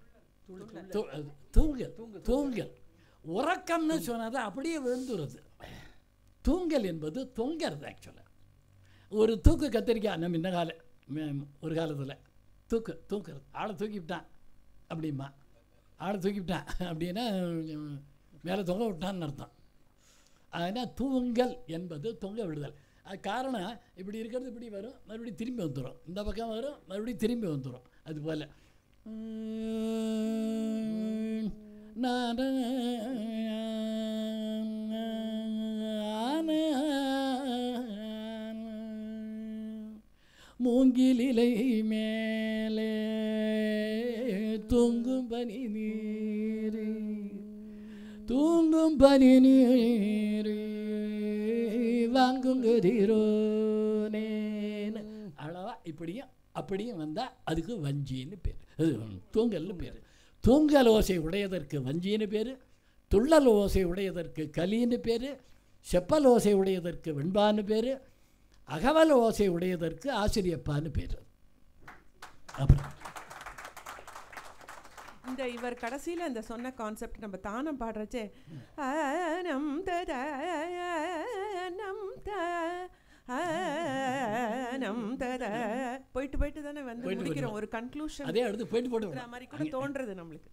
தூங்கல் தூங்கல் உறக்கம்னு சொன்னது அப்படியே விழுந்துருது தூங்கல் என்பது தொங்கிறது ஆக்சுவலாக ஒரு தூக்கு கத்திரிக்காய் நம்ம இந்த கால ம், ஒரு காலத்தில் தூக்கு தூக்குறது ஆளை தூக்கிவிட்டான் அப்படிமா ஆளை தூக்கிவிட்டான் அப்படின்னா ம், மேலே தொங்க விட்டான்னு அர்த்தம் அதனால் தூங்கல் என்பது தொங்க விடுதல் அது காரணம் இப்படி இருக்கிறது இப்படி வரும் மறுபடியும் திரும்பி வந்துடும் இந்த பக்கம் வரும் மறுபடியும் திரும்பி வந்துடும் அது போல் மூங்கிலிலை மேலே தூங்கும் பனி நீரே தூங்கும் பனி நீரே வாங்கும் கதிரோனேன் அளவா இப்படியும் அப்படியும் வந்தால் அதுக்கு வஞ்சின்னு பேர் அது தூங்கல்னு பேர் தூங்கல் ஓசை உடையதற்கு வஞ்சின்னு பேர் துள்ளல் ஓசை உடையதற்கு கலின்னு பேர் செப்பல் ஓசை உடையதற்கு வெண்பான்னு பேர் அகவல் ஓசை உடையதற்கு ஆசிரியப்பான்னு பேர் அப்புறம் இந்த இவர் கடைசியில் இந்த சொன்ன கான்செப்ட் நம்ம தானம் பாடுறச்சே ஆனம் தத நம் த ஆனம் தத போயிட்டு போயிட்டு தானே வந்து போயிட்டு முடிக்கிறோம் ஒரு கன்க்ளூஷன் அதே அடுத்து போயிட்டு போட்டு மாதிரி கூட தோன்றது நம்மளுக்கு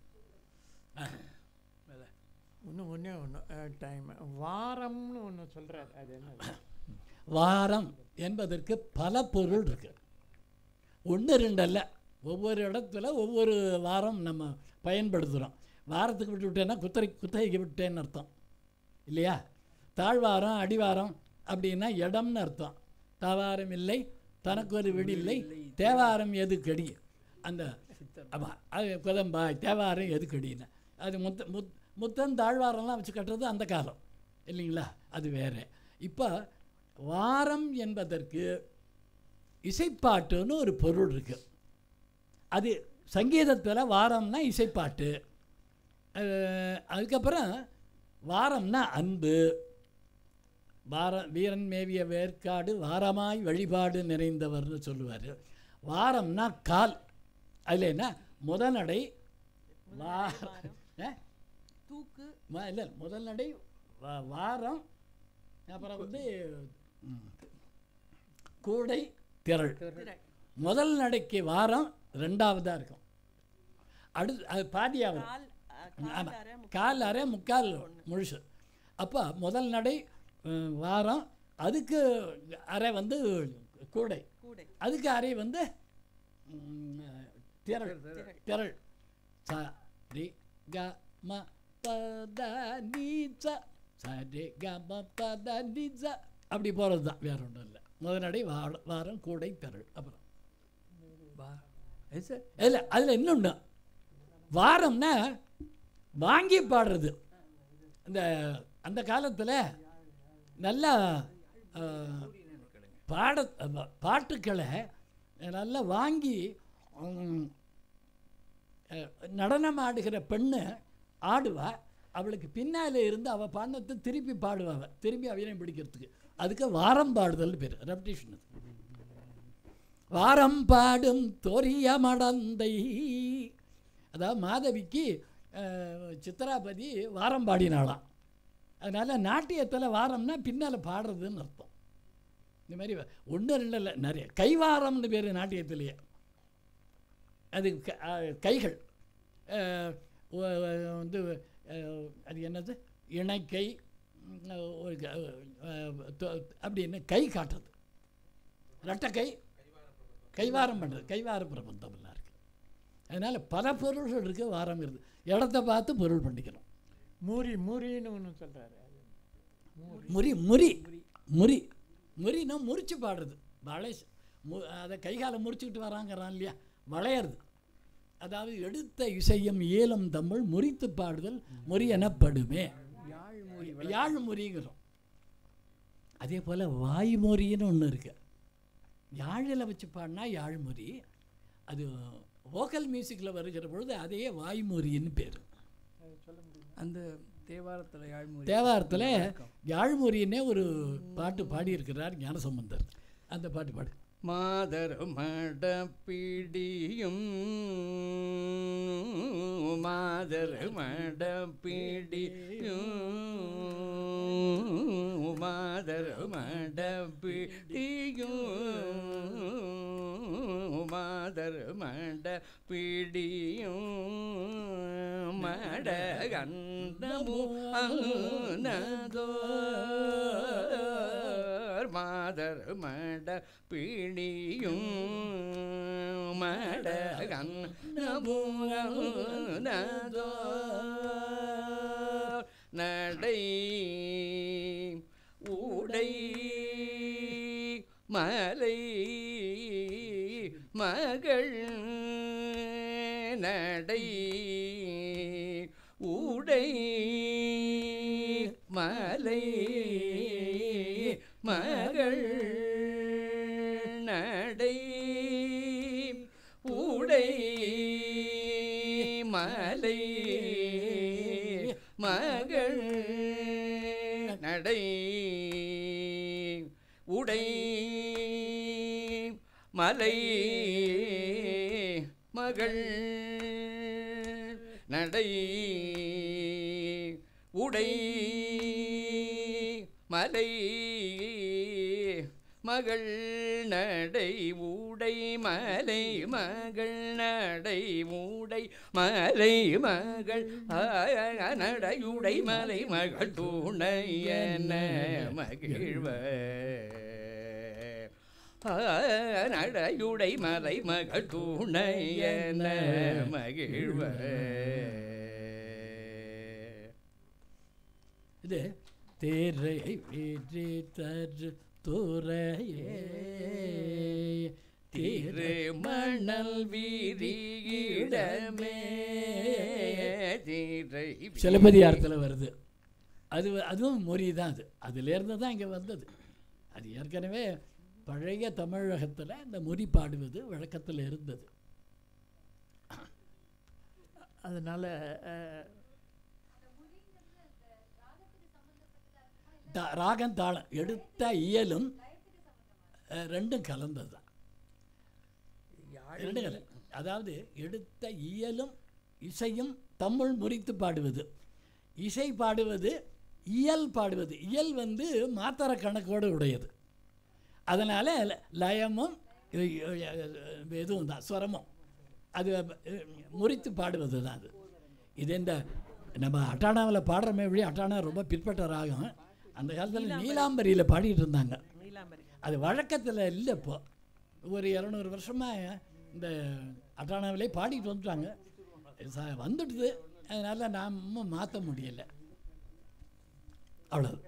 இன்னும் ஒன்றே ஒன்று டைம் வாரம்னு ஒன்று சொல்கிறார் அது என்ன வாரம் என்பதற்கு பல பொருள் இருக்கு ஒன்று ரெண்டு அல்ல ஒவ்வொரு இடத்துல ஒவ்வொரு வாரம் நம்ம பயன்படுத்துகிறோம் வாரத்துக்கு விட்டு விட்டேன்னா குத்தகை குத்தகைக்கு விட்டேன்னு அர்த்தம் இல்லையா தாழ்வாரம் அடிவாரம் அப்படின்னா இடம்னு அர்த்தம் தாவாரம் இல்லை தனக்கு ஒரு வீடு இல்லை தேவாரம் எது கடி அந்த ஆமாம் அது குதம்பாய் தேவாரம் எது கடின்னு அது முத்த முத் முத்தம் தாழ்வாரம்லாம் வச்சு கட்டுறது அந்த காலம் இல்லைங்களா அது வேறு இப்போ வாரம் என்பதற்கு இசைப்பாட்டுன்னு ஒரு பொருள் இருக்குது அது சங்கீதத்தில் வாரம்னா இசைப்பாட்டு அஹ், அதுக்கப்புறம் வாரம்னா அன்பு வார வீரன் மேவிய வேர்க்காடு வாரமாய் வழிபாடு நிறைந்தவர்னு சொல்லுவார் வாரம்னா கால் அதில் என்ன முதல் நடை வா அஹ்? தூக்கு ம- இல்லை முதல் நடை வா- வாரம் அப்புறம் வந்து ம், கூடை திரள் திரள். முதல் நடைக்கு வாரம் ரெண்டாவதாக இருக்கும் அடுத்து அது பாதியாக வரும் கால் அஹ், ஆமா. கால் அரை, முக்கால் கால் அரை முக்கால் முழுசு அப்போ முதல் நடை ம், வாரம் அதுக்கு அரை வந்து கூடை கூடை அதுக்கு அரை வந்து ம், திரள் திரள் ச ரி க ம ப த நீ ச ச ரி க ம ப த நீ ச அப்படி போகிறது தான் வேற ஒன்றும் இல்லை முதல் நடை வார வாரம் கூடை திரள் அப்புறம் வா எது சார் இல்லை அதில் இன்னொன்று வாரம்னா வாங்கி பாடுறது இந்த அந்த காலத்தில் நல்லா அஹ், பாட அஹ், பாட்டுக்களை நல்லா வாங்கி உம், அஹ், நடனம் ஆடுகிற பெண்ணு ஆடுவா அவளுக்கு பின்னாலே இருந்து அவள் பாடத்தை திருப்பி பாடுவா அவ. திருப்பி அவியம் பிடிக்கிறதுக்கு அதுக்கு வாரம் பாடுதல் பேர் ரெப்டிஷன் அது வாரம் பாடும் தொரிய மடந்தை அதாவது மாதவிக்கு அஹ், சித்ராபதி வாரம் பாடினாளாம் அதனால் நாட்டியத்தில் வாரம்னா பின்னால் பாடுறதுன்னு அர்த்தம் இந்த மாதிரி ஒன்று ரெண்டு இல்லை நிறைய கைவாரம்னு பேர் நாட்டியத்திலேயே அது க- அஹ், கைகள் அஹ், ஒ- ஒ- வந்து அஹ், அது என்னது இணைக்கை உம், ஒரு க- அஹ், தொ- அப்படின்னு கை காட்டுறது ரெட்டக்கை கைவாரம் பண்ணுறது கைவார பிரபந்தம்லாம் இருக்குது அதனால் பல பொருள்கள் இருக்குது வாரம் இருக்குது இடத்த பார்த்து பொருள் பண்ணிக்கணும் மூரி மூரின்னு ஒன்று சொல்கிறாரு முறி முறி முறி முறினா முறிச்சு பாடுறது வளை மு அதை கைகால முறிச்சுக்கிட்டு வராங்கிறான் இல்லையா வளையிறது அதாவது எடுத்த இசையும் ஏலம் தமிழ் முறித்து பாடுதல் முறி எனப்படுமே யாழ்மொழி யாழ் முறிங்கிறோம் அதே போல் வாய்மொழின்னு ஒன்று இருக்கு யாழில் வச்சு பாடினா யாழ்மொழி அது வோக்கல் மியூசிக்கில் வருகிற பொழுது அதையே வாய்மொழின்னு பேர் அந்த தேவாரத்தில் யாழ்மொழி தேவாரத்தில் யாழ்மொழின்னே ஒரு பாட்டு பாடியிருக்கிறார் ஞானசம்பந்தர் அந்த பாட்டு பாடு மாதர் மடப்பிடியும் மாதர் மடப்பிடியும் மாதர் மடப்பிடியும் மாதர் மடப்பிடியும் மடகண்டமு அன்னதோர் மாதர் மட பிடியும் மடகன்னதோர் நடை உடை மலை மகள் நடை உடை மலை மகள் நடை உடை மலை மகள் நடை உடை மலை மகள் நடை உடை மலை மகள் நடை ஊடை மலை மகள் நடை ஊடை மலை மகள் ஆ, நடையுடை மலை மகள் துணையன மகிழ்வ ஆ, நடையுடை மலை மகள் துணையன மகிழ்வ இது தேரை வீற்றி தரு துறையே திரு மணல் வீரியிடமே திரை சிலப்பதிகாரத்தில் வருது அது வ- அதுவும் மொழி தான் அது அதுலேருந்து தான் இங்கே வந்தது அது ஏற்கனவே பழைய தமிழகத்தில் இந்த மொழி பாடுவது வழக்கத்தில் இருந்தது அதனால் தா- ராகம் தாளம் எடுத்த இயலும் அஹ், ரெண்டும் கலந்தது தான் ரெண்டும் கல அதாவது எடுத்த இயலும் இசையும் தமிழ் முறித்து பாடுவது இசை பாடுவது இயல் பாடுவது இயல் வந்து மாத்திர கணக்கோடு உடையது அதனால் லயமும் இ- இ- இதுவும் தான் ஸ்வரமும் அது அஹ், முறித்து பாடுவது தான் அது இது இந்த நம்ம அட்டானாவில் பாடுறமே வழி அட்டானா ரொம்ப பிற்பட்ட ராகம் அந்த காலத்தில் நீலாம்பரியில் பாடிட்டு இருந்தாங்க நீலாம்பரி அது வழக்கத்தில் இல்லை இப்போ ஒரு இரநூறு வருஷமாக இந்த அட்டானாவிலே பாடிட்டு வந்துட்டாங்க ச- வந்துடுது அதனால் நாம மாற்ற முடியலை அவ்வளோ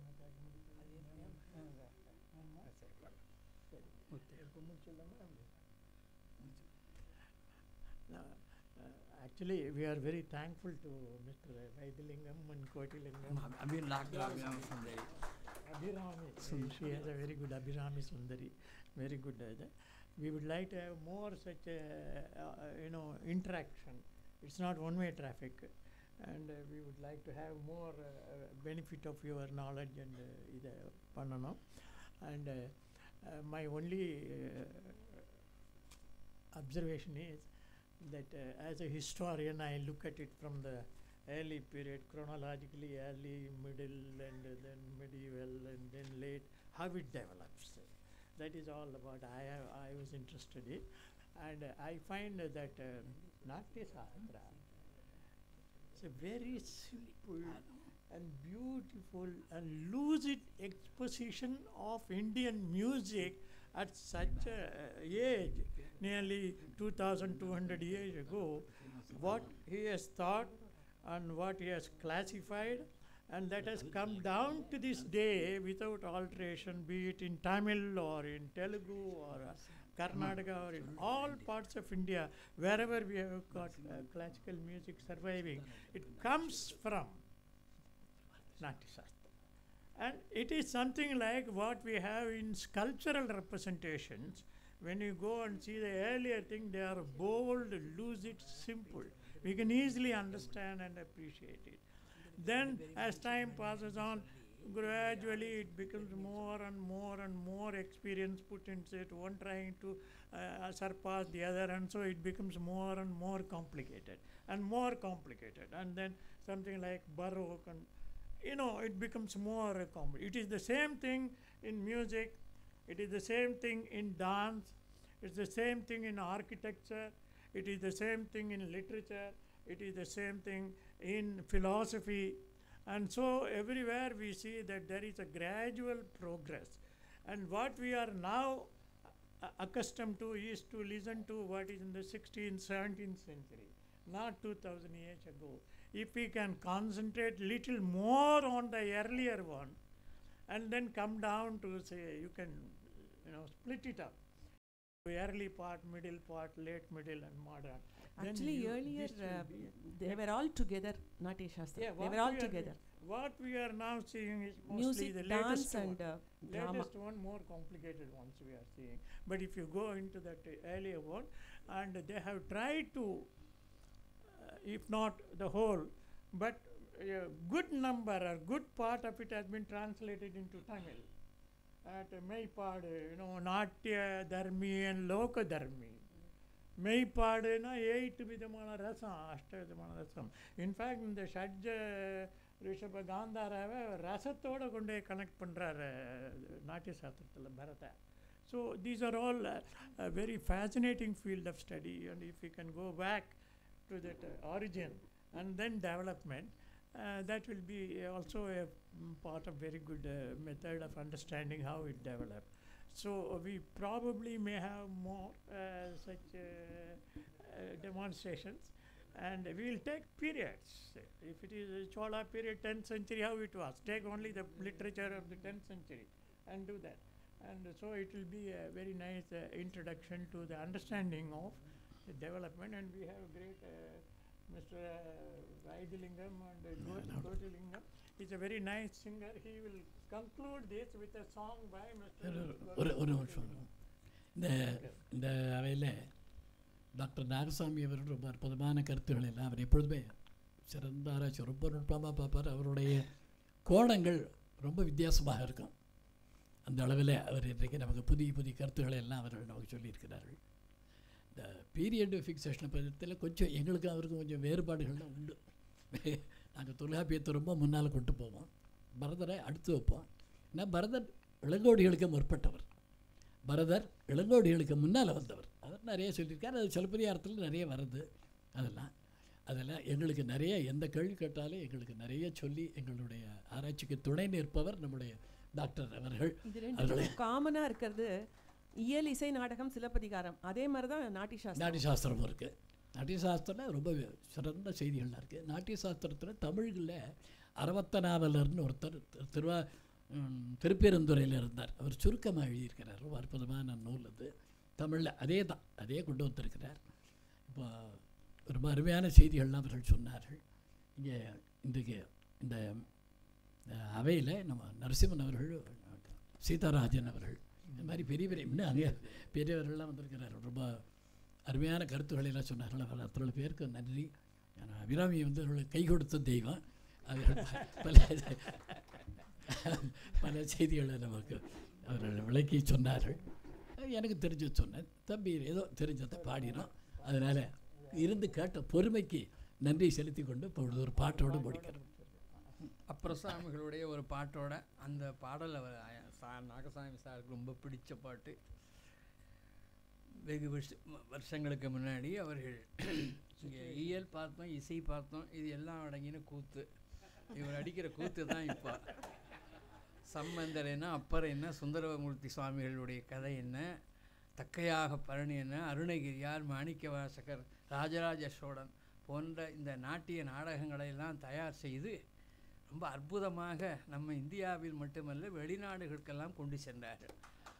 actually we are very thankful to Mr. Vaidilingam and Kotilingam. அப்படின்னு doctor Sundari Abhirami, she has a very good Abhirami Sundari, very good. uh, we would like to have more such a, uh, you know interaction. It's not one-way traffic, and uh, we would like to have more uh, uh, benefit of your knowledge and uh, இது பண்ணணும் and uh, uh, my only uh, observation is that uh, as a historian I look at it from the early period chronologically early middle and uh, then medieval and then late how it develops that is all about I have, I was interested in and uh, I find that uh, Natya Sastra it's a very simple and beautiful and lucid exposition of Indian music at such a uh, age, nearly 2,200 years ago, what he has thought and what he has classified, and that has come down to this day without alteration, be it in Tamil or in Telugu or uh, Karnataka or in all parts of India, wherever we have got uh, classical music surviving, it comes from Natya Shastra. And it is something like what we have in sculptural representations. When you go and see the earlier thing, they are bold, lucid, simple. We can easily understand and appreciate it. Then, as time passes on, gradually it becomes more and more and more experience put into it, one trying to uh, surpass the other, and so it becomes more and more complicated and more complicated. And then something like Baroque and you know, it becomes more uh, compli It is the same thing in music, it is the same thing in dance, it's the same thing in architecture, it is the same thing in literature, it is the same thing in philosophy. And so everywhere we see that there is a gradual progress. And what we are now uh, accustomed to is to listen to what is in the 16th, 17th century, not 2000 years ago if we can concentrate little more on the earlier one and then come down to say you can you know split it up early part middle part late middle and modern then Actually, you- earlier, this will uh, be- they were all together, Natya Shastra. yeah, they what were all we are together. doing- what we are now seeing is mostly Music, the dance, latest and one. uh, drama. latest one more complicated ones we are seeing but if you go into that uh, earlier one and they have tried to uh, if not the whole but a good number or good part of it has been translated into tamil at uh, மெய்ப்பாடு you know நாட்டிய தர்மி and லோக தர்மி மெய்ப்பாடுனா eight விதமான ரசம் அஷ்ட விதமான ரசம் in fact இந்த ஷட்ஜ ரிஷப காந்தாராவை ரசத்தோட கொண்டு கனெக்ட் பண்ணுறாரு நாட்டிய சாஸ்திரத்தில் பரத so these are all very fascinating field of study and if you can go back to that origin and then development that will be also a mm, part of very good uh, method of understanding how it developed. So uh, we probably may have more uh, such uh, uh, demonstrations and we will take periods. If it is a Chola period, 10th century, how it was. Take only the literature of the 10th century and do that. And so it will be a very nice uh, introduction to the understanding of the development and we have great uh, Mr. Uh, Vaidilingam and uh, Go- no. Gojilingam. He's a very nice singer. He will conclude this with a song by Mr. ஒரு ஒரு ஒரு நிமிஷம் இந்த இந்த அவையில் doctor Nagaswamy அவர்கள் ரொம்ப அற்புதமான கருத்துக்கள் எல்லாம் அவர் எப்பொழுதுமே சிறந்த ஆராய்ச்சி ரொம்ப நுட்பமாக பார்ப்பார் அவருடைய கோணங்கள் ரொம்ப வித்தியாசமாக இருக்கும் அந்த அளவில் அவர் இன்றைக்கு நமக்கு புதிய புதிய கருத்துக்களை எல்லாம் அவர்கள் நமக்கு சொல்லியிருக்கிறார்கள் இந்த பீரியட் ஃபிக்சேஷனை பற்றியில் கொஞ்சம் எங்களுக்கும் அவருக்கும் கொஞ்சம் வேறுபாடுகள்லாம் உண்டு நாங்கள் தொல்காப்பியத்தை ரொம்ப முன்னால் கொண்டு போவோம் பரதரை அடுத்து வைப்போம் ஏன்னா பரதர் இளங்கோடிகளுக்கு முற்பட்டவர் பரதர் இளங்கோடிகளுக்கு முன்னால் வந்தவர் அவர் நிறைய சொல்லியிருக்கார் அது சிலப்பதிகாரத்தில் நிறைய வருது அதெல்லாம் அதெல்லாம் எங்களுக்கு நிறைய எந்த கேள்வி கேட்டாலும் எங்களுக்கு நிறைய சொல்லி எங்களுடைய ஆராய்ச்சிக்கு துணை நிற்பவர் நம்முடைய டாக்டர் அவர்கள் இது ரெண்டு அவர்களே- காமனா இருக்கிறது இயல் இசை நாடகம் சிலப்பதிகாரம் அதே மாதிரி தான் நாட்டி சாஸ்திரம் நாட்டிய சாஸ்திரமும் இருக்குது நாட்டிய சாஸ்திரம் ரொம்ப சிறந்த செய்திகள்லாம் இருக்குது நாட்டிய சாஸ்திரத்தில் தமிழில் அரவத்தனாவலர்னு ஒருத்தர் திரு- திருவா ம், திருப்பெருந்துறையில் இருந்தார் அவர் சுருக்கமாக எழுதியிருக்கிறார் ரொம்ப அற்புதமான நூல் அது தமிழில் அதே தான் அதே கொண்டு வந்திருக்கிறார் இப்போ ரொம்ப அருமையான செய்திகள்லாம் அவர்கள் சொன்னார்கள் இங்கே இன்றைக்கு இந்த அவையில் நம்ம நரசிம்மன் அவர்கள் சீதாராஜன் அவர்கள் இந்த மாதிரி பெரிய பெரிய இன்னும் அங்கே பெரியவர்கள்லாம் வந்திருக்கிறார் ரொம்ப அருமையான கருத்துக்களை எல்லாம் சொன்னார்கள் அவர் அத்தனை பேருக்கு நன்றி ஆனால் அபிராமி வந்து அவர்களுக்கு கை கொடுத்த தெய்வம் அவர்கள் பல பல செய்திகளை நமக்கு அவர்கள் விளக்கி சொன்னார்கள் எனக்கு தெரிஞ்சு சொன்னேன் தம்பி ஏதோ தெரிஞ்சதை பாடினோம் அதனால் இருந்து கேட்ட பொறுமைக்கு நன்றி செலுத்தி கொண்டு இப்பொழுது ஒரு பாட்டோடு முடிக்கிறோம் அப்புறசாமிகளுடைய ஒரு பாட்டோட அந்த பாடல் அவர் அ- சா- நாகசாமி சாருக்கு ரொம்ப பிடிச்ச பாட்டு வெகு வருஷ வருஷங்களுக்கு முன்னாடி அவர்கள் இங்கே இயல் பார்த்தோம் இசை பார்த்தோம் இது எல்லாம் அடங்கின கூத்து இவர் அடிக்கிற கூத்து தான் இப்போ சம்பந்தர் என்ன அப்பர் என்ன சுந்தரமூர்த்தி சுவாமிகளுடைய கதை என்ன தக்கையாக பழனி என்ன அருணகிரியார் மாணிக்க வாசகர் ராஜராஜ சோழன் போன்ற இந்த நாட்டிய நாடகங்களை எல்லாம் தயார் செய்து ரொம்ப அற்புதமாக நம்ம இந்தியாவில் மட்டுமல்ல வெளிநாடுகளுக்கெல்லாம் கொண்டு சென்றார்கள்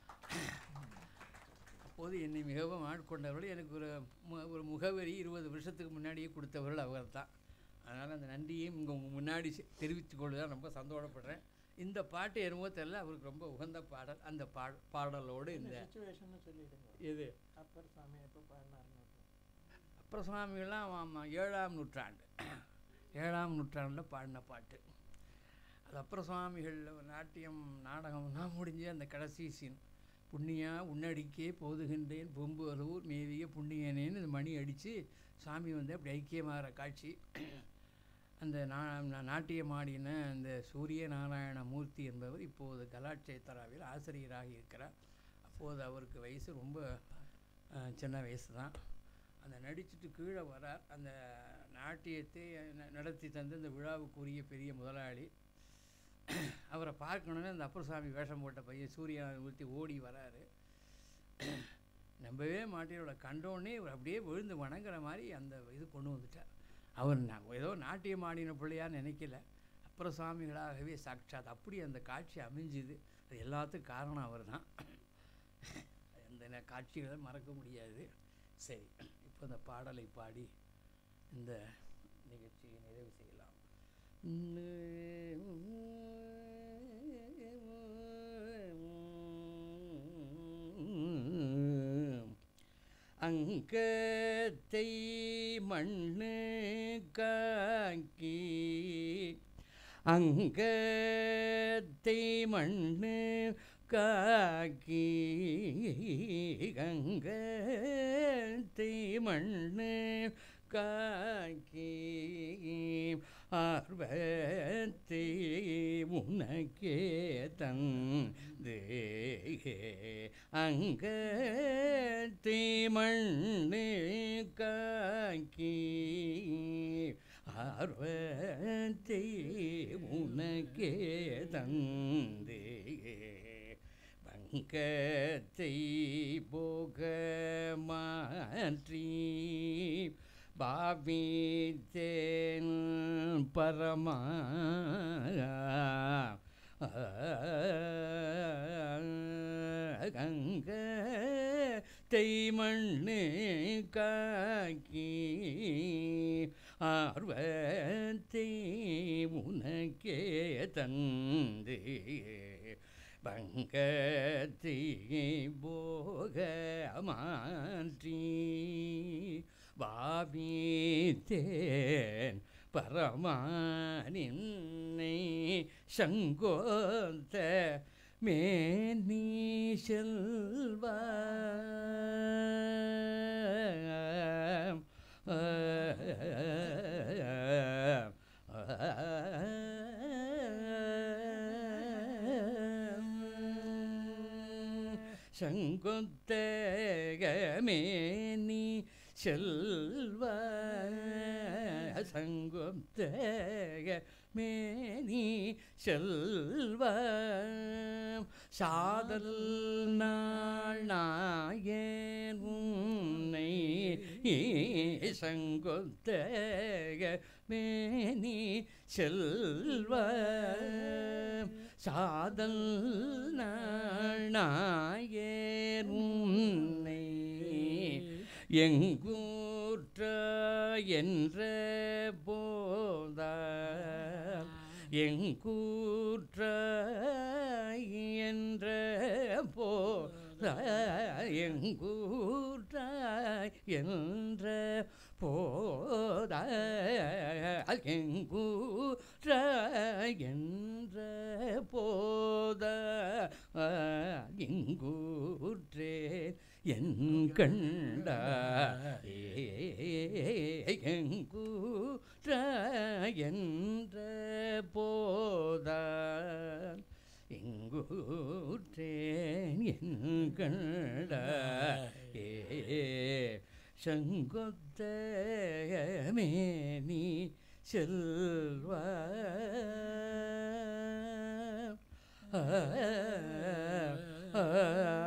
அப்போது என்னை மிகவும் ஆட்கொண்டவர்கள் எனக்கு ஒரு மு- ஒரு முகவரி இருபது வருஷத்துக்கு முன்னாடியே கொடுத்தவர்கள் அவர் தான் அதனால் அந்த நன்றியையும் இங்கே உங்கள் முன்னாடி செ- தெரிவித்துக் கொள்வதில் ரொம்ப சந்தோஷப்படுறேன் இந்த பாட்டு என்னமோ தெரியல அவருக்கு ரொம்ப உகந்த பாடல் அந்த பா பாடலோடு இந்த சுச்சுவேஷன் சொல்லிடுங்க இது அப்பர் சாமி எப்போ பாடினாருன்னு அப்புறம் சுவாமிகள்லாம் ஆமாம் ஏழாம் நூற்றாண்டு ஏழாம் நூற்றாண்டில் பாடின பாட்டு அது அப்புறம் சுவாமிகள் நாட்டியம் நாடகம்லாம் முடிஞ்சு அந்த கடைசி சீன் புண்ணியா உன்னடிக்கே போதுகின்றேன் பூம்புவலூர் மேவிய புண்ணியனேன்னு இந்த மணி அடித்து சாமி வந்து அப்படி ஐக்கியமாகிற காட்சி அந்த நா நா- நாட்டியம் ஆடின அந்த சூரிய நாராயண மூர்த்தி என்பவர் இப்போது கலாட்சேத்தராவில் ஆசிரியராக இருக்கிறார் அப்போது அவருக்கு வயசு ரொம்ப அஹ், சின்ன வயசு தான் அந்த நடிச்சுட்டு கீழே வரார் அந்த நாட்டியத்தை ந- நடத்தி தந்து இந்த விழாவுக்குரிய பெரிய முதலாளி அவரை பார்க்கணுன்னு அந்த அப்பர்சாமி வேஷம் போட்ட பையன் சூரியனை ஊற்றி ஓடி வராரு நம்பவே மாட்டேனோட கண்டோடனே இவர் அப்படியே விழுந்து வணங்குற மாதிரி அந்த இது கொண்டு வந்துட்டார் அவர் ந- ஏதோ நாட்டியம் ஆடின பிள்ளையான்னு நினைக்கல அப்புறம் சுவாமிகளாகவே சாட்சாத் அப்படி அந்த காட்சி அமைஞ்சுது அது எல்லாத்துக்கும் காரணம் அவர் தான் அந்த ந- காட்சிகளை மறக்க முடியாது சரி இப்போ இந்த பாடலை பாடி இந்த நிகழ்ச்சியை நிறைவு செய்யலாம் அங்கத்தை மண்ணு காக்கி அங்கத்தை மண்ணு காக்கி அங்கத்தை மண்ணு காக்கி ஆர்வத்தை உனக்கே தந்தே அங்கத்தை மண்ணு காக்கி ஆர்வத்தை உனக்கே தந்தே பங்கத்தை போக மாற்றி பாவித்தேன் பரமா கங்க மண்ணு காக்கி ஆர்வத்தை உனக்கே தந்தே பங்கத்தை போக மாற்றி பாவித்தேன் பரமானின்னை சங்கோத்த மேனி செல்வா சங்கொத்தகமேனி செல்வ சங்கொத்தக மேனி செல்வ சாதல் நாள் நாயன் உன்னை சங்கொத்தக மேனி செல்வ சாதல் நாள் நாயன் உன்னை எங்கூற்ற என்ற போதால் எங்கூற்ற என்ற போத எங்கூற்ற என்ற போத எங்கூற்ற என்ற போத எங்கூற்றே என் கண்ட எங்கூற்ற என்ற போத எங்கூற்றேன் என் கண்ட ஏ செங்கொத்தமே செல்வ ஆ, ஆ,